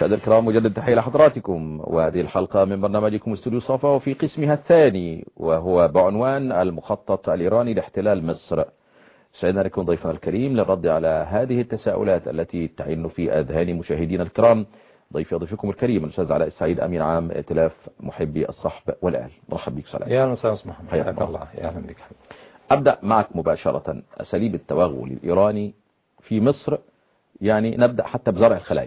مشاهدينا الكرام مجدد تحية لحضراتكم وهذه الحلقة من برنامجكم استوديو صفا وفي قسمها الثاني وهو بعنوان المخطط الإيراني لاحتلال مصر سعدنا لكم ضيفنا الكريم للرد على هذه التساؤلات التي تعين في أذهان مشاهدينا الكرام ضيف ضيفكم الكريم الأستاذ علاء السعيد أمين عام ائتلاف محبي الصحب والآل مرحبا بك سلام يا مساء محمد حياك حياك الله. الله يا اهلا بك أبدأ معك مباشرة أساليب التوغل الإيراني في مصر يعني نبدأ حتى بزرع الخلايا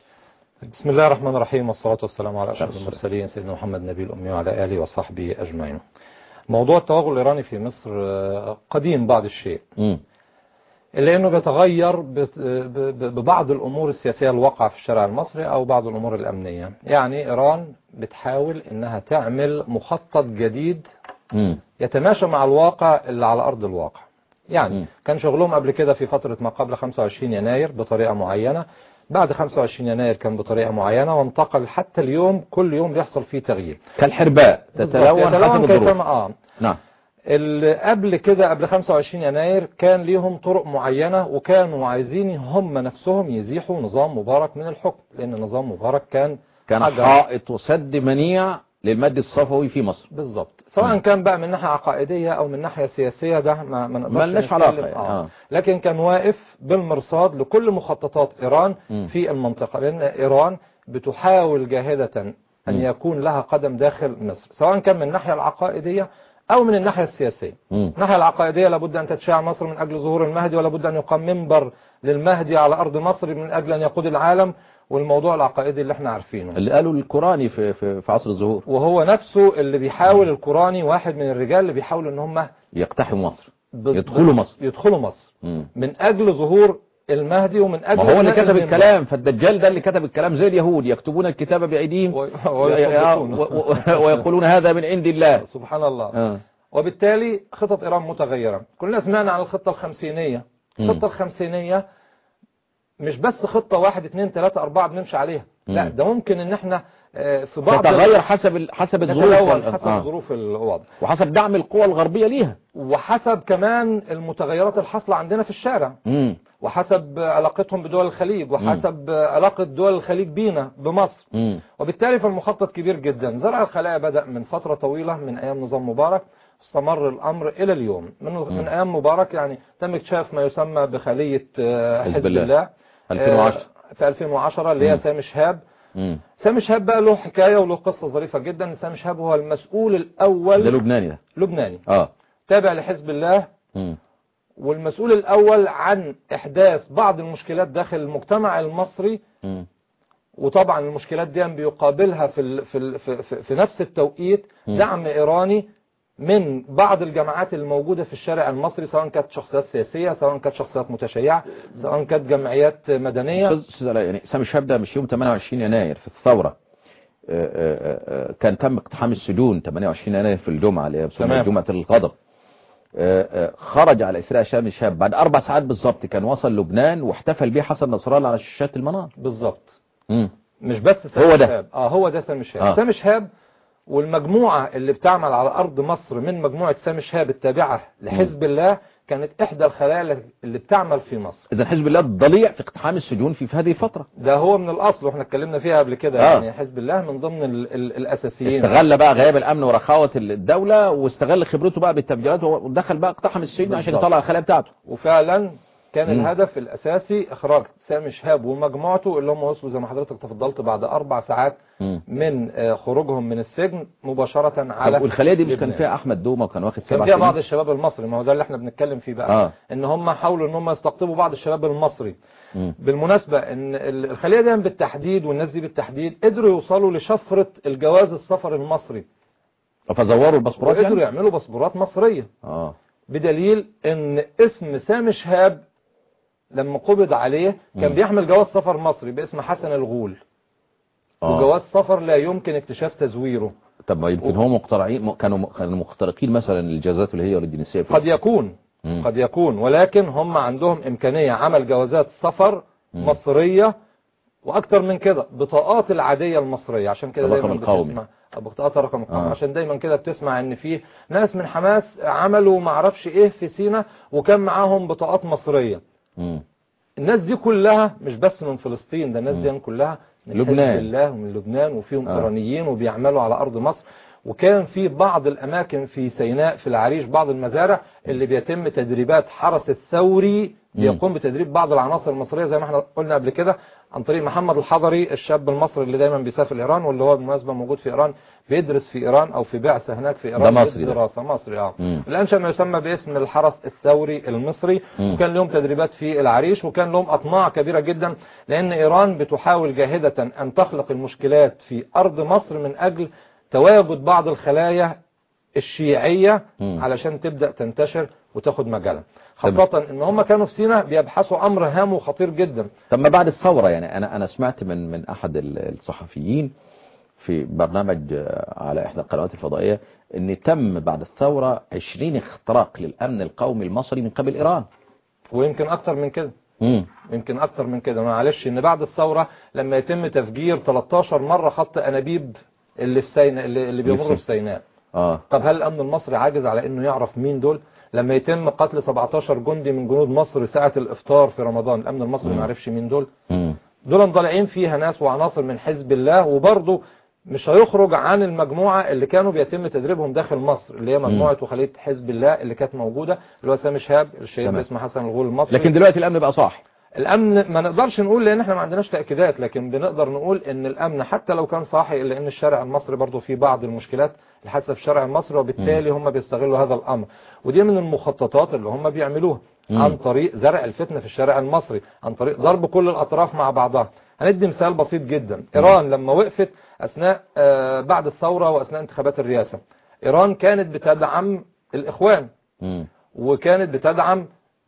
بسم الله الرحمن الرحيم والصلاة والسلام على أشرف السلام. المرسلين سيدنا محمد نبي الأمي وعلى آله وصحبه أجمعين موضوع التوغل الإيراني في مصر آه، قديم بعض الشيء مم. إلا أنه بيتغير بت- ب- ب- ببعض الأمور السياسية الواقعة في الشارع المصري أو بعض الأمور الأمنية يعني إيران بتحاول أنها تعمل مخطط جديد مم. يتماشى مع الواقع اللي على أرض الواقع يعني مم. كان شغلهم قبل كده في فترة ما قبل 25 يناير بطريقة معينة بعد 25 يناير كان بطريقة معينة وانتقل حتى اليوم كل يوم بيحصل فيه تغيير كالحرباء تتلون يتلون حسب كيفما الظروف اه نعم اللي قبل كده قبل 25 يناير كان ليهم طرق معينة وكانوا عايزين هم نفسهم يزيحوا نظام مبارك من الحكم لأن نظام مبارك كان كان حجر. حائط وسد منيع للمد الصفوي في مصر بالظبط سواء كان بقى من ناحية عقائدية أو من ناحية سياسية ده ما ما نقدرش ملناش نتكلم. علاقة يعني. آه. آه. لكن كان واقف بالمرصاد لكل مخططات إيران مم. في المنطقة لأن إيران بتحاول جاهدة أن مم. يكون لها قدم داخل مصر سواء كان من الناحية العقائدية أو من الناحية السياسية مم. الناحية العقائدية لابد أن تتشاع مصر من أجل ظهور المهدي ولابد أن يقام منبر للمهدي على أرض مصر من أجل أن يقود العالم والموضوع العقائدي اللي احنا عارفينه اللي قالوا القراني في, في, في عصر الظهور وهو نفسه اللي بيحاول القراني واحد من الرجال اللي بيحاولوا ان هم يقتحموا مصر ب- يدخلوا مصر. يدخلوا مصر مم. من اجل ظهور المهدي ومن اجل ما هو اللي بناء كتب المنبر. الكلام فالدجال ده اللي كتب الكلام زي اليهود يكتبون الكتاب بأيديهم و- و- ويصدقون. و- و- ويقولون هذا من عند الله سبحان الله آه. وبالتالي خطط ايران متغيره كلنا سمعنا عن الخطه الخمسينيه مم. الخطه الخمسينيه مش بس خطه واحد اثنين ثلاثة أربعة بنمشي عليها لا مم. ده ممكن ان احنا آه، في بعض تتغير حسب ال- حسب الظروف نتلون وال- حسب آه. ظروف الوضع وحسب دعم القوى الغربية ليها وحسب كمان المتغيرات الحاصله عندنا في الشارع مم. وحسب علاقتهم بدول الخليج وحسب علاقة دول الخليج بينا بمصر مم. وبالتالي فالمخطط كبير جدا زرع الخلايا بدأ من فترة طويلة من أيام نظام مبارك استمر الأمر إلى اليوم من, من أيام مبارك يعني تم اكتشاف ما يسمى بخلية آه، حزب حزب الله. الله 2010 آه، في 2010 اللي هي مم. سامي شهاب مم. سامي شهاب بقى له حكاية وله قصة ظريفة جدا سامي شهاب هو المسؤول ده الأول لبناني ده لبناني اه تابع لحزب الله مم. والمسؤول الأول عن إحداث بعض المشكلات داخل المجتمع المصري مم. وطبعا المشكلات دي بيقابلها في ال في ال في, في, في نفس التوقيت مم. دعم إيراني من بعض الجماعات الموجودة في الشارع المصري سواء كانت شخصيات سياسية سواء كانت شخصيات متشيعة سواء كانت جمعيات مدنية استاذ استاذ علاء يعني سامي شهاب ده مش يوم 28 يناير في الثورة آه، آه، آه، كان تم اقتحام السجون 28 يناير في الجمعة اللي هي بتسمى تمام. جمعة الغضب آه، آه، خرج على إسراء سامي شهاب بعد أربع ساعات بالظبط كان وصل لبنان واحتفل به حسن نصر الله على شاشات المنار بالظبط مم. مش بس سامي هو ده. شهاب اه هو ده سامي شهاب آه. سامي شهاب والمجموعة اللي بتعمل على أرض مصر من مجموعة سامي شهاب التابعة لحزب الله كانت إحدى الخلايا اللي بتعمل في مصر إذا حزب الله ضليع في اقتحام السجون في في هذه الفترة ده هو من الأصل واحنا اتكلمنا فيها قبل كده آه. يعني حزب الله من ضمن ال ال الأساسيين استغل بقى غياب الأمن ورخاوة الدولة واستغل خبرته بقى بالتفجيرات ودخل بقى اقتحم السجن عشان بالضبط. يطلع الخلايا بتاعته وفعلا كان مم. الهدف الأساسي إخراج سامي شهاب ومجموعته اللي هم وصلوا زي ما حضرتك تفضلت بعد أربع ساعات مم. من آه، خروجهم من السجن مباشرة على طب والخلية دي مش كان لبنان. فيها أحمد دومة وكان واخد كان سبع فيها سنين؟ بعض الشباب المصري ما هو ده اللي احنا بنتكلم فيه بقى آه. ان هم حاولوا ان هم يستقطبوا بعض الشباب المصري مم. بالمناسبة ان ال- الخلية دي بالتحديد والناس دي بالتحديد قدروا يوصلوا لشفرة الجواز السفر المصري فزوروا الباسبورات وقدروا يعني؟ يعملوا باسبورات مصرية اه بدليل ان اسم سامي شهاب لما قبض عليه كان مم. بيحمل جواز سفر مصري باسم حسن الغول آه. وجواز سفر لا يمكن اكتشاف تزويره طب ما يمكن هم مقترعين م- كانوا كانوا مخترقين مثلا الجازات اللي هي الجنسية قد يكون مم. قد يكون ولكن هم عندهم إمكانية عمل جوازات سفر مم. مصرية وأكتر من كده بطاقات العادية المصرية عشان كده الرقم دايما القومي. بتسمع بطاقات الرقم القومي آه. عشان دايما كده بتسمع ان في ناس من حماس عملوا معرفش ايه في سينا وكان معاهم بطاقات مصرية مم. الناس دي كلها مش بس من فلسطين ده الناس مم. دي كلها من لبنان. حزب الله ومن لبنان وفيهم آه. ايرانيين وبيعملوا على ارض مصر وكان في بعض الاماكن في سيناء في العريش بعض المزارع اللي بيتم تدريبات حرس الثوري بيقوم بتدريب بعض العناصر المصريه زي ما احنا قلنا قبل كده عن طريق محمد الحضري الشاب المصري اللي دايما بيسافر ايران واللي هو بالمناسبه موجود في ايران بيدرس في ايران او في بعثه هناك في ايران ده مصري ده. دراسه مصري اه مم. الان ما يسمى باسم الحرس الثوري المصري مم. وكان لهم تدريبات في العريش وكان لهم اطماع كبيره جدا لان ايران بتحاول جاهده ان تخلق المشكلات في ارض مصر من اجل تواجد بعض الخلايا الشيعيه مم. علشان تبدا تنتشر وتاخد مجالها خاصه ان هم كانوا في سيناء بيبحثوا امر هام وخطير جدا طب ما بعد الثورة يعني أنا أنا سمعت من من أحد ال- الصحفيين في برنامج آه، على إحدى القنوات الفضائية إن تم بعد الثورة 20 اختراق للأمن القومي المصري من قبل إيران ويمكن اكتر من كده مم. يمكن اكتر من كده معلش ان بعد الثوره لما يتم تفجير 13 مره خط انابيب اللي في سيناء اللي, اللي بيمر في في سيناء آه طب هل الامن المصري عاجز على انه يعرف مين دول لما يتم قتل 17 جندي من جنود مصر ساعه الافطار في رمضان الامن المصري مم. ما عرفش مين دول مم. دول مضلعين فيها ناس وعناصر من حزب الله وبرضه مش هيخرج عن المجموعة اللي كانوا بيتم تدريبهم داخل مصر اللي هي مجموعة وخلية حزب الله اللي كانت موجودة اللي هو سامي شهاب الشهيد تمام. باسم حسن الغول المصري لكن دلوقتي الأمن بقى صاحي الامن ما نقدرش نقول لان احنا ما عندناش تاكيدات لكن بنقدر نقول ان الامن حتى لو كان صاحي الا ان الشارع المصري برضه فيه بعض المشكلات الحادثه في الشارع المصري وبالتالي هم بيستغلوا هذا الامر ودي من المخططات اللي هم بيعملوها مم. عن طريق زرع الفتنه في الشارع المصري عن طريق ضرب كل الاطراف مع بعضها هندي مثال بسيط جدا ايران لما وقفت اثناء آه، بعد الثوره واثناء انتخابات الرئاسه ايران كانت بتدعم الاخوان مم. وكانت بتدعم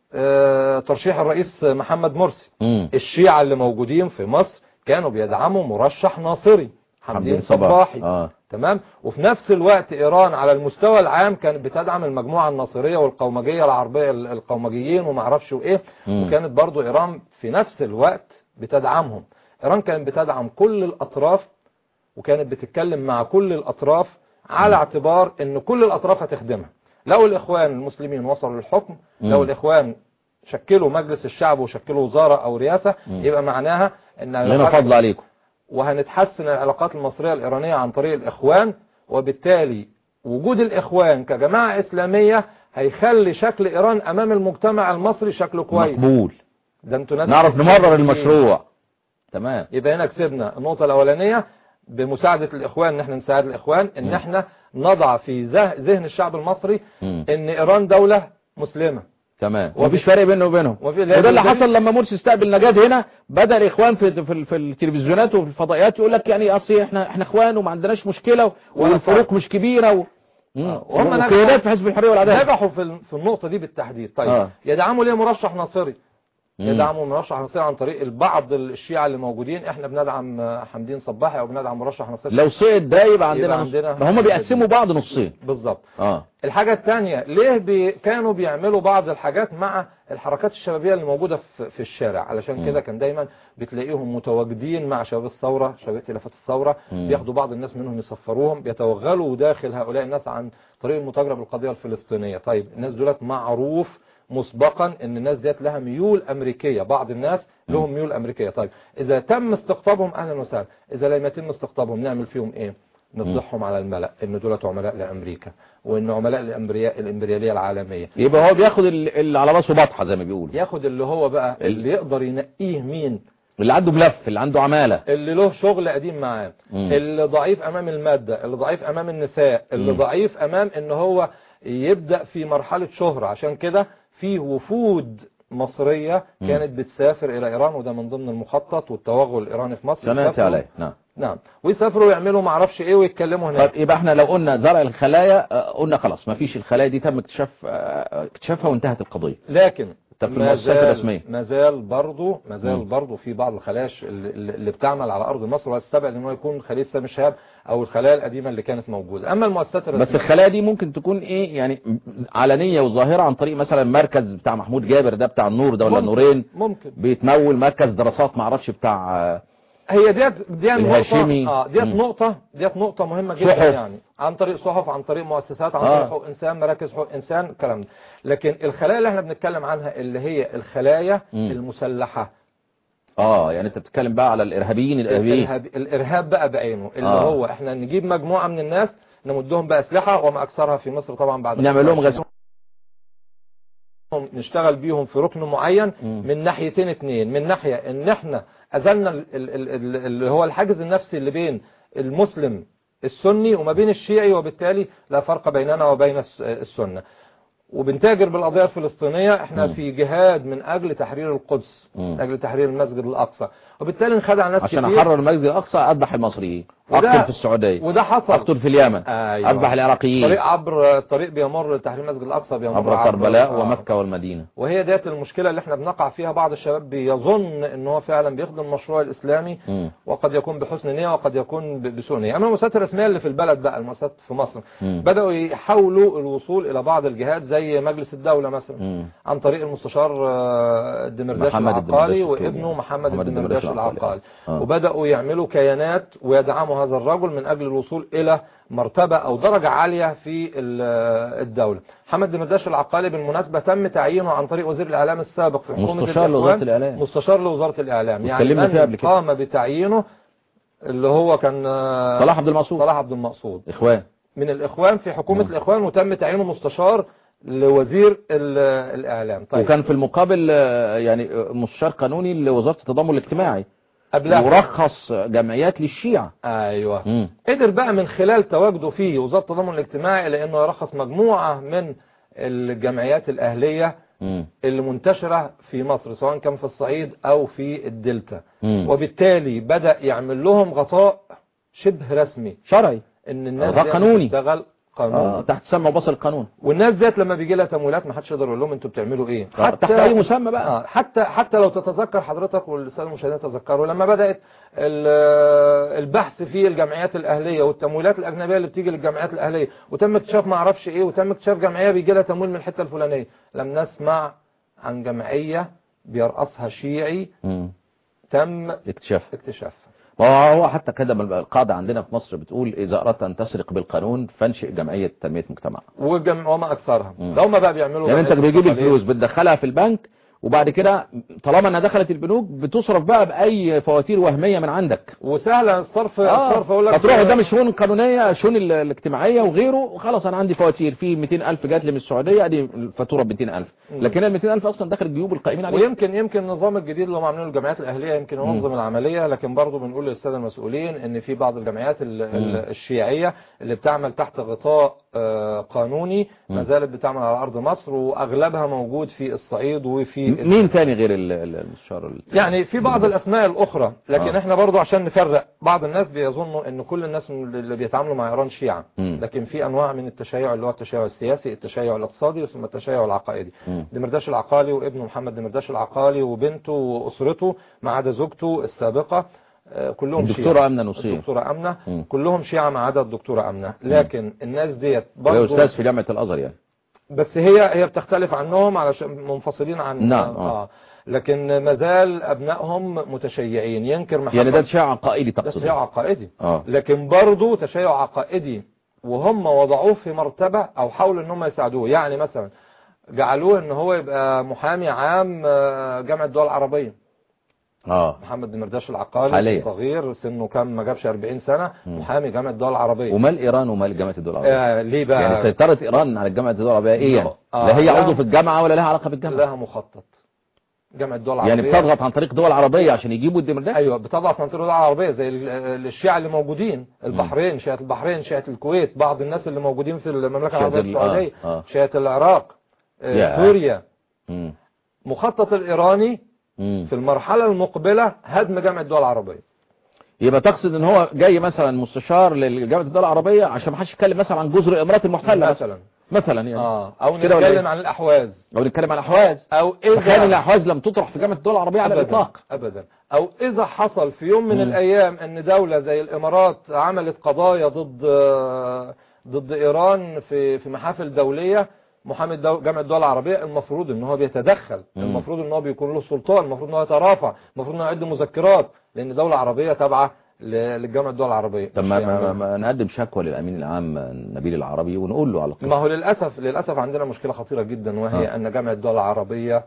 آه، ترشيح الرئيس محمد مرسي مم. الشيعة اللي موجودين في مصر كانوا بيدعموا مرشح ناصري حمدين صباحي آه. تمام وفي نفس الوقت ايران على المستوى العام كانت بتدعم المجموعه الناصريه والقومجيه العربيه ال- القومجيين وما اعرفش وايه مم. وكانت برضو ايران في نفس الوقت بتدعمهم ايران كانت بتدعم كل الاطراف وكانت بتتكلم مع كل الاطراف على اعتبار ان كل الاطراف هتخدمها لو الاخوان المسلمين وصلوا للحكم لو مم. الاخوان شكلوا مجلس الشعب وشكلوا وزاره او رئاسه مم. يبقى معناها ان لنا العلاقات- فضل عليكم وهنتحسن العلاقات المصرية الإيرانية عن طريق الإخوان وبالتالي وجود الإخوان كجماعة إسلامية هيخلي شكل إيران أمام المجتمع المصري شكله كويس مقبول ده انتوا ناس نعرف نمرر المشروع تمام يبقى هنا كسبنا النقطة الأولانية بمساعدة الإخوان إن احنا نساعد الإخوان إن مم. احنا نضع في ذه- ذهن الشعب المصري مم. إن إيران دولة مسلمة تمام وفي- ومفيش فرق بينه وبينهم وفي- وده اللي وده- حصل لما مرسي استقبل نجاد هنا بدا الاخوان في في, في التلفزيونات وفي الفضائيات يقول لك يعني اصل احنا احنا اخوان وما عندناش مشكله والفروق مش كبيره و... آه، وهم وهم قيادات نجحوا- في حزب الحريه والعداله نجحوا في ال- في النقطة دي بالتحديد طيب آه. يدعموا ليه مرشح ناصري مم. يدعموا مرشح نصير عن طريق البعض الشيعة اللي موجودين احنا بندعم آه، حمدين صباحي او بندعم مرشح نصير لو صعد ده يبقى عندنا, يبقى نص. عندنا- ما هم بيقسموا بعض نصين بالظبط اه الحاجة الثانية ليه بي كانوا بيعملوا بعض الحاجات مع الحركات الشبابية اللي موجودة في, في الشارع علشان مم. كده كان دايما بتلاقيهم متواجدين مع شباب الثورة شباب ائتلافات الثورة مم. بياخدوا بعض الناس منهم يصفروهم بيتوغلوا داخل هؤلاء الناس عن طريق المتاجرة بالقضية الفلسطينية طيب الناس دولت معروف مسبقا ان الناس ديت لها ميول امريكيه بعض الناس لهم ميول امريكيه طيب اذا تم استقطابهم اهلا وسهلا اذا لم يتم استقطابهم نعمل فيهم ايه نفضحهم على الملأ ان دولت عملاء لامريكا وان عملاء الامبرياء الامبرياليه العالميه يبقى هو بياخد ال- اللي على راسه بطحه زي ما بيقولوا ياخد اللي هو بقى ال- اللي يقدر ينقيه مين اللي عنده ملف اللي عنده عماله اللي له شغل قديم معاه مم. اللي ضعيف امام المادة اللي ضعيف امام النساء اللي مم. ضعيف امام ان هو يبدأ في مرحلة شهرة عشان كده في وفود مصرية مم. كانت بتسافر الى ايران وده من ضمن المخطط والتوغل الايراني في مصر سمعت يسافروا- عليه نعم نعم ويسافروا يعملوا معرفش ايه ويتكلموا هناك طيب يبقى احنا لو قلنا زرع الخلايا آه، قلنا خلاص ما فيش الخلايا دي تم اكتشاف آه، اكتشافها وانتهت القضيه لكن طب في ما المؤسسات زال- الرسمية؟ ما زال برضه ما زال مم. برضه في بعض الخلايا اللي, اللي بتعمل على ارض مصر واستبعد ان هو يكون خليه سامي شهاب او الخلايا القديمه اللي كانت موجوده اما المؤسسات الرسميه بس الخلايا دي ممكن تكون ايه يعني علنيه وظاهره عن طريق مثلا مركز بتاع محمود جابر ده بتاع النور ده ولا ممكن. النورين ممكن بيتمول مركز دراسات معرفش بتاع آه، هي ديت ديت الهاشمي. نقطة اه ديت مم. نقطة ديت نقطة مهمة جدا صحف. يعني عن طريق صحف عن طريق مؤسسات عن آه. طريق حقوق انسان مراكز حقوق انسان الكلام ده لكن الخلايا اللي احنا بنتكلم عنها اللي هي الخلايا مم. المسلحة اه يعني انت بتتكلم بقى على الارهابيين الارهابيين الإرهاب, الارهاب بقى بعينه اللي آه. هو احنا نجيب مجموعة من الناس نمدهم بأسلحة وما أكثرها في مصر طبعا بعد نعمل لهم غسيل نشتغل بيهم في ركن معين مم. من ناحيتين اتنين من ناحية ان احنا ازلنا ال- ال- ال- ال- اللي هو الحاجز النفسي اللي بين المسلم السني وما بين الشيعي وبالتالي لا فرق بيننا وبين الس- السنة وبنتاجر بالقضية الفلسطينية احنا مم. في جهاد من اجل تحرير القدس مم. من اجل تحرير المسجد الاقصى وبالتالي انخدع ناس عشان كتير احرر المسجد الاقصى اذبح المصريين وده- اقتل في السعوديه وده حصل اقتل في اليمن أيوة. اذبح العراقيين الطريق عبر الطريق بيمر تحرير المسجد الاقصى بيمر عبر كربلاء آه. ومكه والمدينه وهي ديت المشكلة اللي احنا بنقع فيها بعض الشباب بيظن ان هو فعلا بيخدم المشروع الاسلامي مم. وقد يكون بحسن نية وقد يكون ب- بسوء نية اما المؤسسات الرسمية اللي في البلد بقى المؤسسات في مصر مم. بدأوا يحاولوا الوصول الى بعض الجهات زي مجلس الدولة مثلا مم. عن طريق المستشار آه، الدمرداش محمد العقالي الدمرداش وابنه محمد محمد الدمرداش الدمرداش العقالي آه. وبدأوا يعملوا كيانات ويدعموا هذا الرجل من أجل الوصول إلى مرتبة أو درجة عالية في ال- الدولة محمد الدمرداش العقالي بالمناسبة تم تعيينه عن طريق وزير الإعلام السابق في حكومة مستشار الإخوان. لوزارة الإعلام. مستشار لوزارة الإعلام يعني واتكلمنا فيها قبل من كده. قام بتعيينه اللي هو كان آه، صلاح عبد المقصود صلاح عبد المقصود اخوان من الإخوان في حكومة مم. الإخوان وتم تعيينه مستشار لوزير ال- الإعلام طيب وكان في المقابل آه، يعني آه، مستشار قانوني لوزاره التضامن الاجتماعي قبلها يرخص جمعيات للشيعة ايوه مم. قدر بقى من خلال تواجده في وزارة التضامن الاجتماعي لانه يرخص مجموعة من الجمعيات الاهلية مم. اللي منتشرة في مصر سواء كان في الصعيد او في الدلتا مم. وبالتالي بدأ يعمل لهم غطاء شبه رسمي شرعي ان الناس غطاء دي قانوني. تشتغل قانوني آه تحت سمع وبصر القانون والناس ديت لما بيجي لها تمويلات ما حدش يقدر يقول لهم انتوا بتعملوا ايه آه، تحت اي مسمى بقى آه، حتى حتى لو تتذكر حضرتك والساده المشاهدين يتذكروا لما بدات ال- البحث في الجمعيات الاهليه والتمويلات الاجنبيه اللي بتيجي للجمعيات الاهليه وتم اكتشاف ما اعرفش ايه وتم اكتشاف جمعيه بيجي لها تمويل من الحته الفلانيه لم نسمع عن جمعيه بيرأسها شيعي مم. تم اكتشاف اكتشافها ما هو حتى كده من القاعدة عندنا في مصر بتقول إذا أردت أن تسرق بالقانون فانشئ جمعية تنمية مجتمع وجم... وما اكثرها مم. ده هم بقى بيعملوا يعني أنت جمعية بتجيب مستقلية. الفلوس بتدخلها في البنك وبعد كده طالما انها دخلت البنوك بتصرف بقى بأي فواتير وهمية من عندك وسهله الصرف اه الصرف اقول لك فتروح قدام الشؤون القانونية الشؤون ال- الاجتماعية وغيره وخلاص أنا عندي فواتير في 200000 جات لي من السعودية ادي الفاتورة ب 200000 مم. لكن ال 200000 أصلا دخلت جيوب القائمين عليه ويمكن يمكن النظام الجديد اللي هم عاملينه الجمعيات الاهليه يمكن مم. ينظم العمليه لكن برضه بنقول للساده المسؤولين ان في بعض الجمعيات ال- ال- مم. الشيعيه اللي بتعمل تحت غطاء آه، قانوني ما مم. زالت بتعمل على ارض مصر واغلبها موجود في الصعيد وفي م- مين تاني غير ال- ال- المستشار ال- يعني في بعض الاسماء الاخرى لكن آه. احنا برضو عشان نفرق بعض الناس بيظنوا ان كل الناس من اللي بيتعاملوا مع ايران شيعة مم. لكن في انواع من التشيع اللي هو التشيع السياسي التشيع الاقتصادي ثم التشيع العقائدي مم. دمرداش العقالي وابنه محمد دمرداش العقالي وبنته واسرته ما عدا زوجته السابقة آه، كلهم الدكتورة شيعة أمنة نصير الدكتورة أمنة مم. كلهم شيعة ما عدا الدكتورة أمنة لكن الناس ديت وهي برضو أستاذ في جامعة الأزهر يعني بس هي هي بتختلف عنهم علشان منفصلين عن نعم، آه. آه. لكن ما زال ابنائهم متشيعين ينكر محمد يعني ده تشيع عقائدي ده تقصد تشيع عقائدي اه لكن برضه تشيع عقائدي وهم وضعوه في مرتبة او حاولوا ان هم يساعدوه يعني مثلا جعلوه ان هو يبقى محامي عام آه، جامعة الدول العربية اه محمد دمرداش العقالي حاليا. صغير سنه كام ما جابش 40 سنة مم. محامي جامعة الدول العربية ومال ايران ومال جامعه الدول العربيه آه ليه بقى يعني سيطره ايران على جامعه الدول العربيه ايه يعني آه، لا هي لا. عضو في الجامعه ولا لها علاقه بالجامعه لها مخطط جامعة الدول العربية يعني بتضغط عن طريق دول عربيه عشان يجيبوا الدمرداش ايوه بتضعف منطقه الدول العربيه زي ال- ال- الشيعة اللي موجودين البحرين شيعة البحرين شيعة الكويت بعض الناس اللي موجودين في المملكه شيعة العربيه ال- السعوديه آه، آه. شيعة العراق آه، يا. سوريا مم. مخطط الايراني مم. في المرحله المقبله هدم جامعه الدول العربيه يبقى تقصد ان هو جاي مثلا مستشار لجامعه الدول العربيه عشان ما حدش يتكلم مثلا عن جزر الامارات المحتله مثلا مثلا مثلا يعني اه او كده ولا نتكلم إيه؟ عن الاحواز لو نتكلم عن الاحواز او تخيل ان اذا الاحواز لم تطرح في جامعه الدول العربيه على ابدا الاطلاق ابدا او اذا حصل في يوم من مم. الايام ان دوله زي الامارات عملت قضايا ضد ضد ايران في في محافل دوليه محامي الدو... جامعه الدول العربيه المفروض ان هو بيتدخل مم. المفروض ان هو بيكون له سلطان المفروض ان هو يترافع المفروض ان هو يعد مذكرات لان دولة عربية تابعة ل- للجامعة الدول العربية طب ما, مش ما, يعني- ما نقدم شكوى للامين العام نبيل العربي ونقول له على القصه ما هو للأسف للأسف عندنا مشكلة خطيرة جدا وهي آه. أن جامعة الدول العربية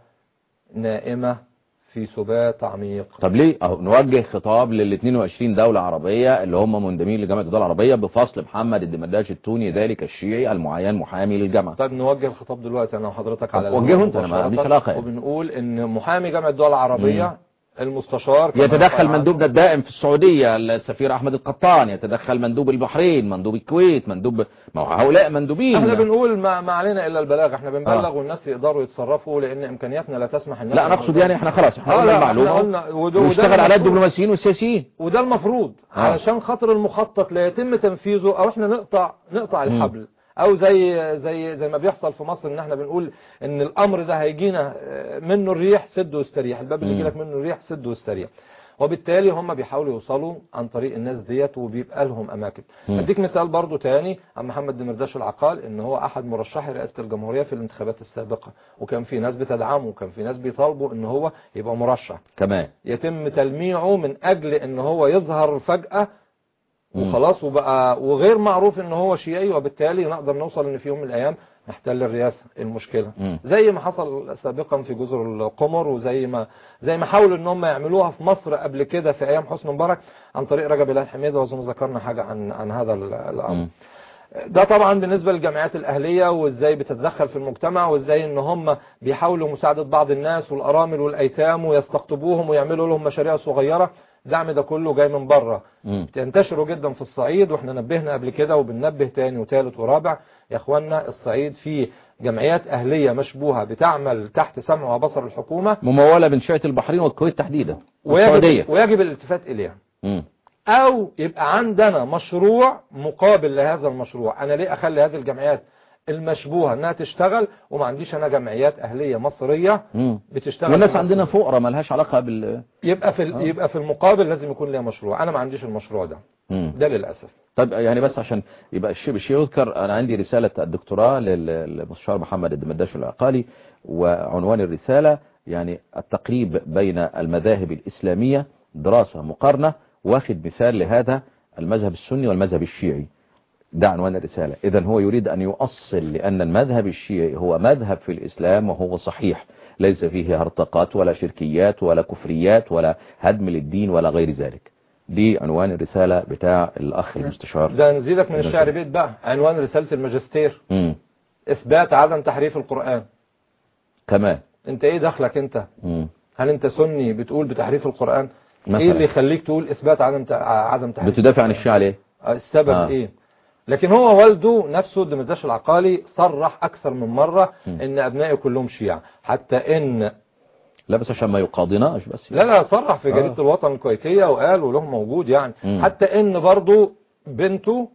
نائمة في سبات عميق طب ليه اهو نوجه خطاب لل 22 دولة عربية اللي هم منضمين لجامعة الدول العربية بفصل محمد الدمرداش التوني ذلك الشيعي المعين محامي للجامعة طيب نوجه الخطاب دلوقتي أنا وحضرتك طب على وجهه الهواء أنت، أنا ما مباشرة، عنديش علاقة. وبنقول إن محامي جامعة الدول العربية المستشار كما يتدخل قال عنه. مندوبنا الدائم في السعودية السفير احمد القطان يتدخل مندوب البحرين مندوب الكويت مندوب ما هو هؤلاء مندوبين احنا بنقول ما, ما علينا الا البلاغ احنا بنبلغ آه. والناس يقدروا يتصرفوا لان امكانياتنا لا تسمح ان لا احنا نقصد يعني احنا خلاص احنا آه قلنا لا، احنا المعلومة قلنا وده- وده ونشتغل على المفروض. الدبلوماسيين والسياسيين وده المفروض آه. علشان خاطر المخطط لا يتم تنفيذه او احنا نقطع نقطع الحبل او زي زي زي ما بيحصل في مصر ان احنا بنقول ان الامر ده هيجينا آه، منه الريح سد واستريح الباب اللي مم. يجيلك منه الريح سد واستريح وبالتالي هم بيحاولوا يوصلوا عن طريق الناس ديت وبيبقى لهم اماكن مم. اديك مثال برضو تاني عن محمد دمرداش العقال ان هو احد مرشحي رئاسه الجمهوريه في الانتخابات السابقه وكان في ناس بتدعمه وكان في ناس بيطالبوا ان هو يبقى مرشح كمان يتم تلميعه من اجل ان هو يظهر فجأة مم. وخلاص وبقى وغير معروف ان هو شيعي وبالتالي نقدر نوصل ان في يوم من الايام نحتل الرئاسة المشكلة مم. زي ما حصل سابقا في جزر القمر وزي ما زي ما حاولوا ان هم يعملوها في مصر قبل كده في ايام حسني مبارك عن طريق رجب الله حميدة واظن ذكرنا حاجة عن عن هذا ال- الامر مم. ده طبعا بالنسبة للجامعات الأهلية وإزاي بتتدخل في المجتمع وإزاي إن هم بيحاولوا مساعدة بعض الناس والأرامل والأيتام ويستقطبوهم ويعملوا لهم مشاريع صغيرة الدعم ده كله جاي من بره مم. تنتشروا جدا في الصعيد واحنا نبهنا قبل كده وبننبه تاني وتالت ورابع يا اخوانا الصعيد فيه جمعيات أهلية مشبوهة بتعمل تحت سمع وبصر الحكومة ممولة من شيعة البحرين والكويت تحديدا ويجب, والسعودية ويجب الالتفات إليها مم. او يبقى عندنا مشروع مقابل لهذا المشروع انا ليه اخلي هذه الجمعيات المشبوهة انها تشتغل وما عنديش انا جمعيات اهلية مصرية مم. بتشتغل والناس في عندنا مصر. فقراء مالهاش علاقة بال يبقى في آه. ال- يبقى في المقابل لازم يكون ليا مشروع انا ما عنديش المشروع ده مم. ده للاسف طيب يعني بس عشان يبقى الشيء بالشيء يذكر انا عندي رسالة الدكتوراه لل- للمستشار محمد الدمرداش العقالي وعنوان الرسالة يعني التقريب بين المذاهب الإسلامية دراسة مقارنة واخد مثال لهذا المذهب السني والمذهب الشيعي ده عنوان الرسالة إذا هو يريد أن يؤصل لأن المذهب الشيعي هو مذهب في الإسلام وهو صحيح ليس فيه هرطقات ولا شركيات ولا كفريات ولا هدم للدين ولا غير ذلك دي عنوان الرسالة بتاع الأخ المستشار ده نزيدك من ده الشعر كده. بيت بقى عنوان رسالة الماجستير مم. اثبات عدم تحريف القرآن كمان انت ايه دخلك انت مم. هل انت سني بتقول بتحريف القرآن مثلا. ايه اللي يخليك تقول اثبات عدم ت- عدم تحريف بتدافع عن الشيعة ليه السبب آه. آه. ايه لكن هو والده نفسه الدمرداش العقالي صرح اكثر من مرة م. ان ابنائي كلهم شيعة حتى ان لا بس عشان ما يقاضناش بس لا لا صرح في آه. جريدة الوطن الكويتية وقال وله موجود يعني م. حتى ان برضو بنته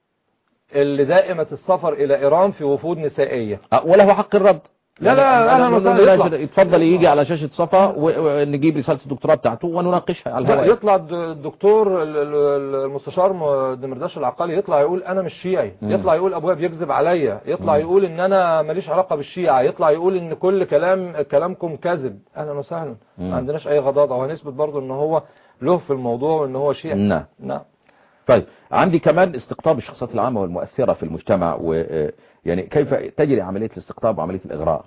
اللي دائمة السفر الى ايران في وفود نسائية آه، وله حق الرد لا، لا، يعني أهلاً أنا وسهلاً، لا يطلع. شد- يتفضل يجي على شاشة صفا و- ونجيب رسالة الدكتوراه بتاعته ونناقشها على لا، الهواء يطلع الد- الدكتور ال- ال- المستشار م- دمرداش العقالي يطلع يقول انا مش شيعي مم. يطلع يقول ابويا بيكذب عليا يطلع مم. يقول ان انا ماليش علاقة بالشيعة يطلع يقول ان كل كلام كلامكم كذب اهلا وسهلا مم. ما عندناش اي غضاضة وهنثبت برضو ان هو له في الموضوع وان هو شيعي نعم نعم طيب عندي كمان استقطاب الشخصيات العامة والمؤثرة في المجتمع و يعني كيف تجري عملية الاستقطاب وعملية الإغراء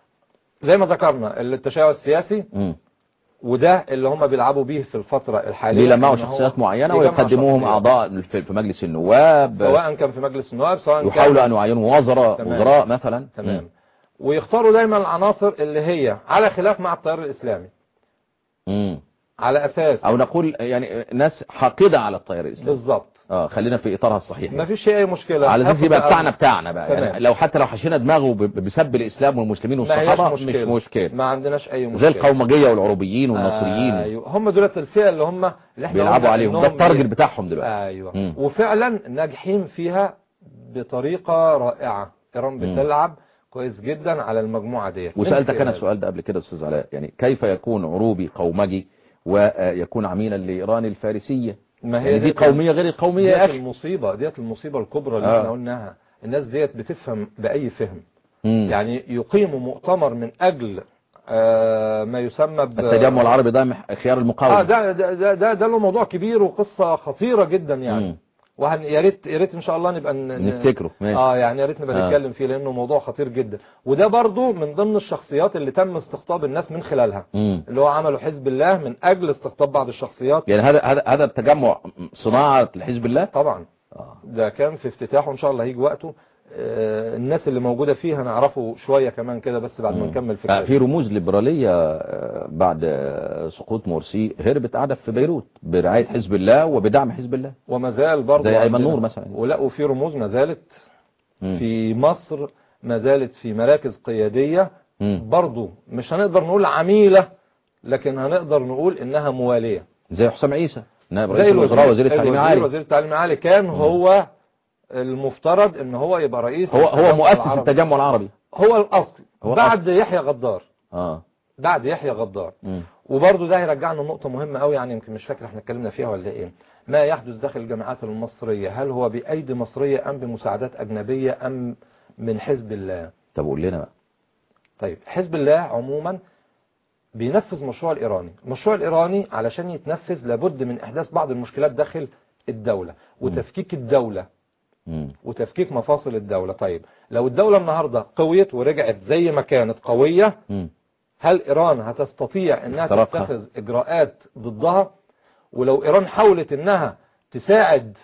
زي ما ذكرنا التشيع السياسي مم. وده اللي هم بيلعبوا بيه في الفترة الحالية بيلمعوا إن هو شخصيات معينة بيجمع ويقدموهم شخصيات. أعضاء في في مجلس النواب سواء كان في مجلس النواب سواء يحاولوا كان أن يعينوا وزراء تمام. وزراء مثلا تمام ويختاروا دايما العناصر اللي هي على خلاف مع التيار الإسلامي مم. على أساس أو نقول يعني ناس حاقدة على التيار الإسلامي بالظبط اه خلينا في إطارها الصحيح ما فيش أي مشكلة على اساس هاخد يبقى بقى- بتاعنا بتاعنا بقى تمام. يعني لو حتى لو حشينا دماغه ب- ب- بسب الاسلام والمسلمين ما هيش والصحابه مش مشكلة. مشكله ما عندناش أي مشكلة زي القومجيه والعروبيين والنصريين أيوه هم دولت الفئة اللي هم اللي احنا بيلعبوا قلنا عليهم ده إنهم التارجت بي- بتاعهم دلوقتي ايوه مم. وفعلا ناجحين فيها بطريقة رائعة ايران مم. بتلعب كويس جدا على المجموعة ديت وسالتك من انا خلال- السؤال ده قبل كده استاذ علاء يعني كيف يكون عروبي قومجي ويكون عميلا لايران الفارسيه ما هي يعني دي ديت- قوميه غير القوميه يا ديت اخي المصيبة ديت المصيبة الكبرى اللي آه. احنا قلناها الناس ديت بتفهم بأي فهم مم. يعني يقيموا مؤتمر من أجل آه، ما يسمى ب التجمع العربي ده مح- خيار اه المقاومة ده ده ده, ده, ده له موضوع كبير وقصة خطيرة جدا يعني مم. وهن يا ريت يا ريت ان شاء الله نبقى ن- ن- نفتكره ماشي اه يعني يا ريت نبقى آه. نتكلم فيه لانه موضوع خطير جدا وده برضو من ضمن الشخصيات اللي تم استقطاب الناس من خلالها مم. اللي هو عملوا حزب الله من اجل استقطاب بعض الشخصيات يعني هذا هذا هذا التجمع صناعة لحزب الله طبعا آه. ده كان في افتتاحه ان شاء الله هيجي وقته آه، الناس اللي موجودة فيه هنعرفه شوية كمان كده بس بعد ما مم. نكمل آه، فكرة في رموز ليبرالية آه، بعد آه، سقوط مرسي هربت قعدت في بيروت برعاية حزب الله وبدعم حزب الله وما زال برضه زي أيمن عندنا- نور مثلا. ولا وفي رموز ما زالت مم. في مصر ما زالت في مراكز قيادية مم. برضه مش هنقدر نقول عميلة لكن هنقدر نقول انها موالية زي حسام عيسى نائب زي رئيس الوزراء وزير التعليم الوزير- العالي وزير التعليم العالي كان هو المفترض ان هو يبقى رئيس هو هو التجمع مؤسس العربي. التجمع العربي هو الاصل هو بعد يحيى غدار اه بعد يحيى غدار مم. وبرضه ده هيرجعنا لنقطة مهمة قوي يعني يمكن مش فاكر احنا اتكلمنا فيها ولا ايه ما يحدث داخل الجامعات المصرية هل هو بأيدي مصرية أم بمساعدات أجنبية أم من حزب الله طب قول لنا بقى طيب حزب الله عموما بينفذ مشروع الإيراني المشروع الإيراني علشان يتنفذ لابد من إحداث بعض المشكلات داخل الدولة وتفكيك الدولة مم. وتفكيك مفاصل الدولة طيب لو الدولة النهاردة قويت ورجعت زي ما كانت قوية مم. هل إيران هتستطيع أنها اختراقها. تتخذ إجراءات ضدها ولو إيران حاولت أنها تساعد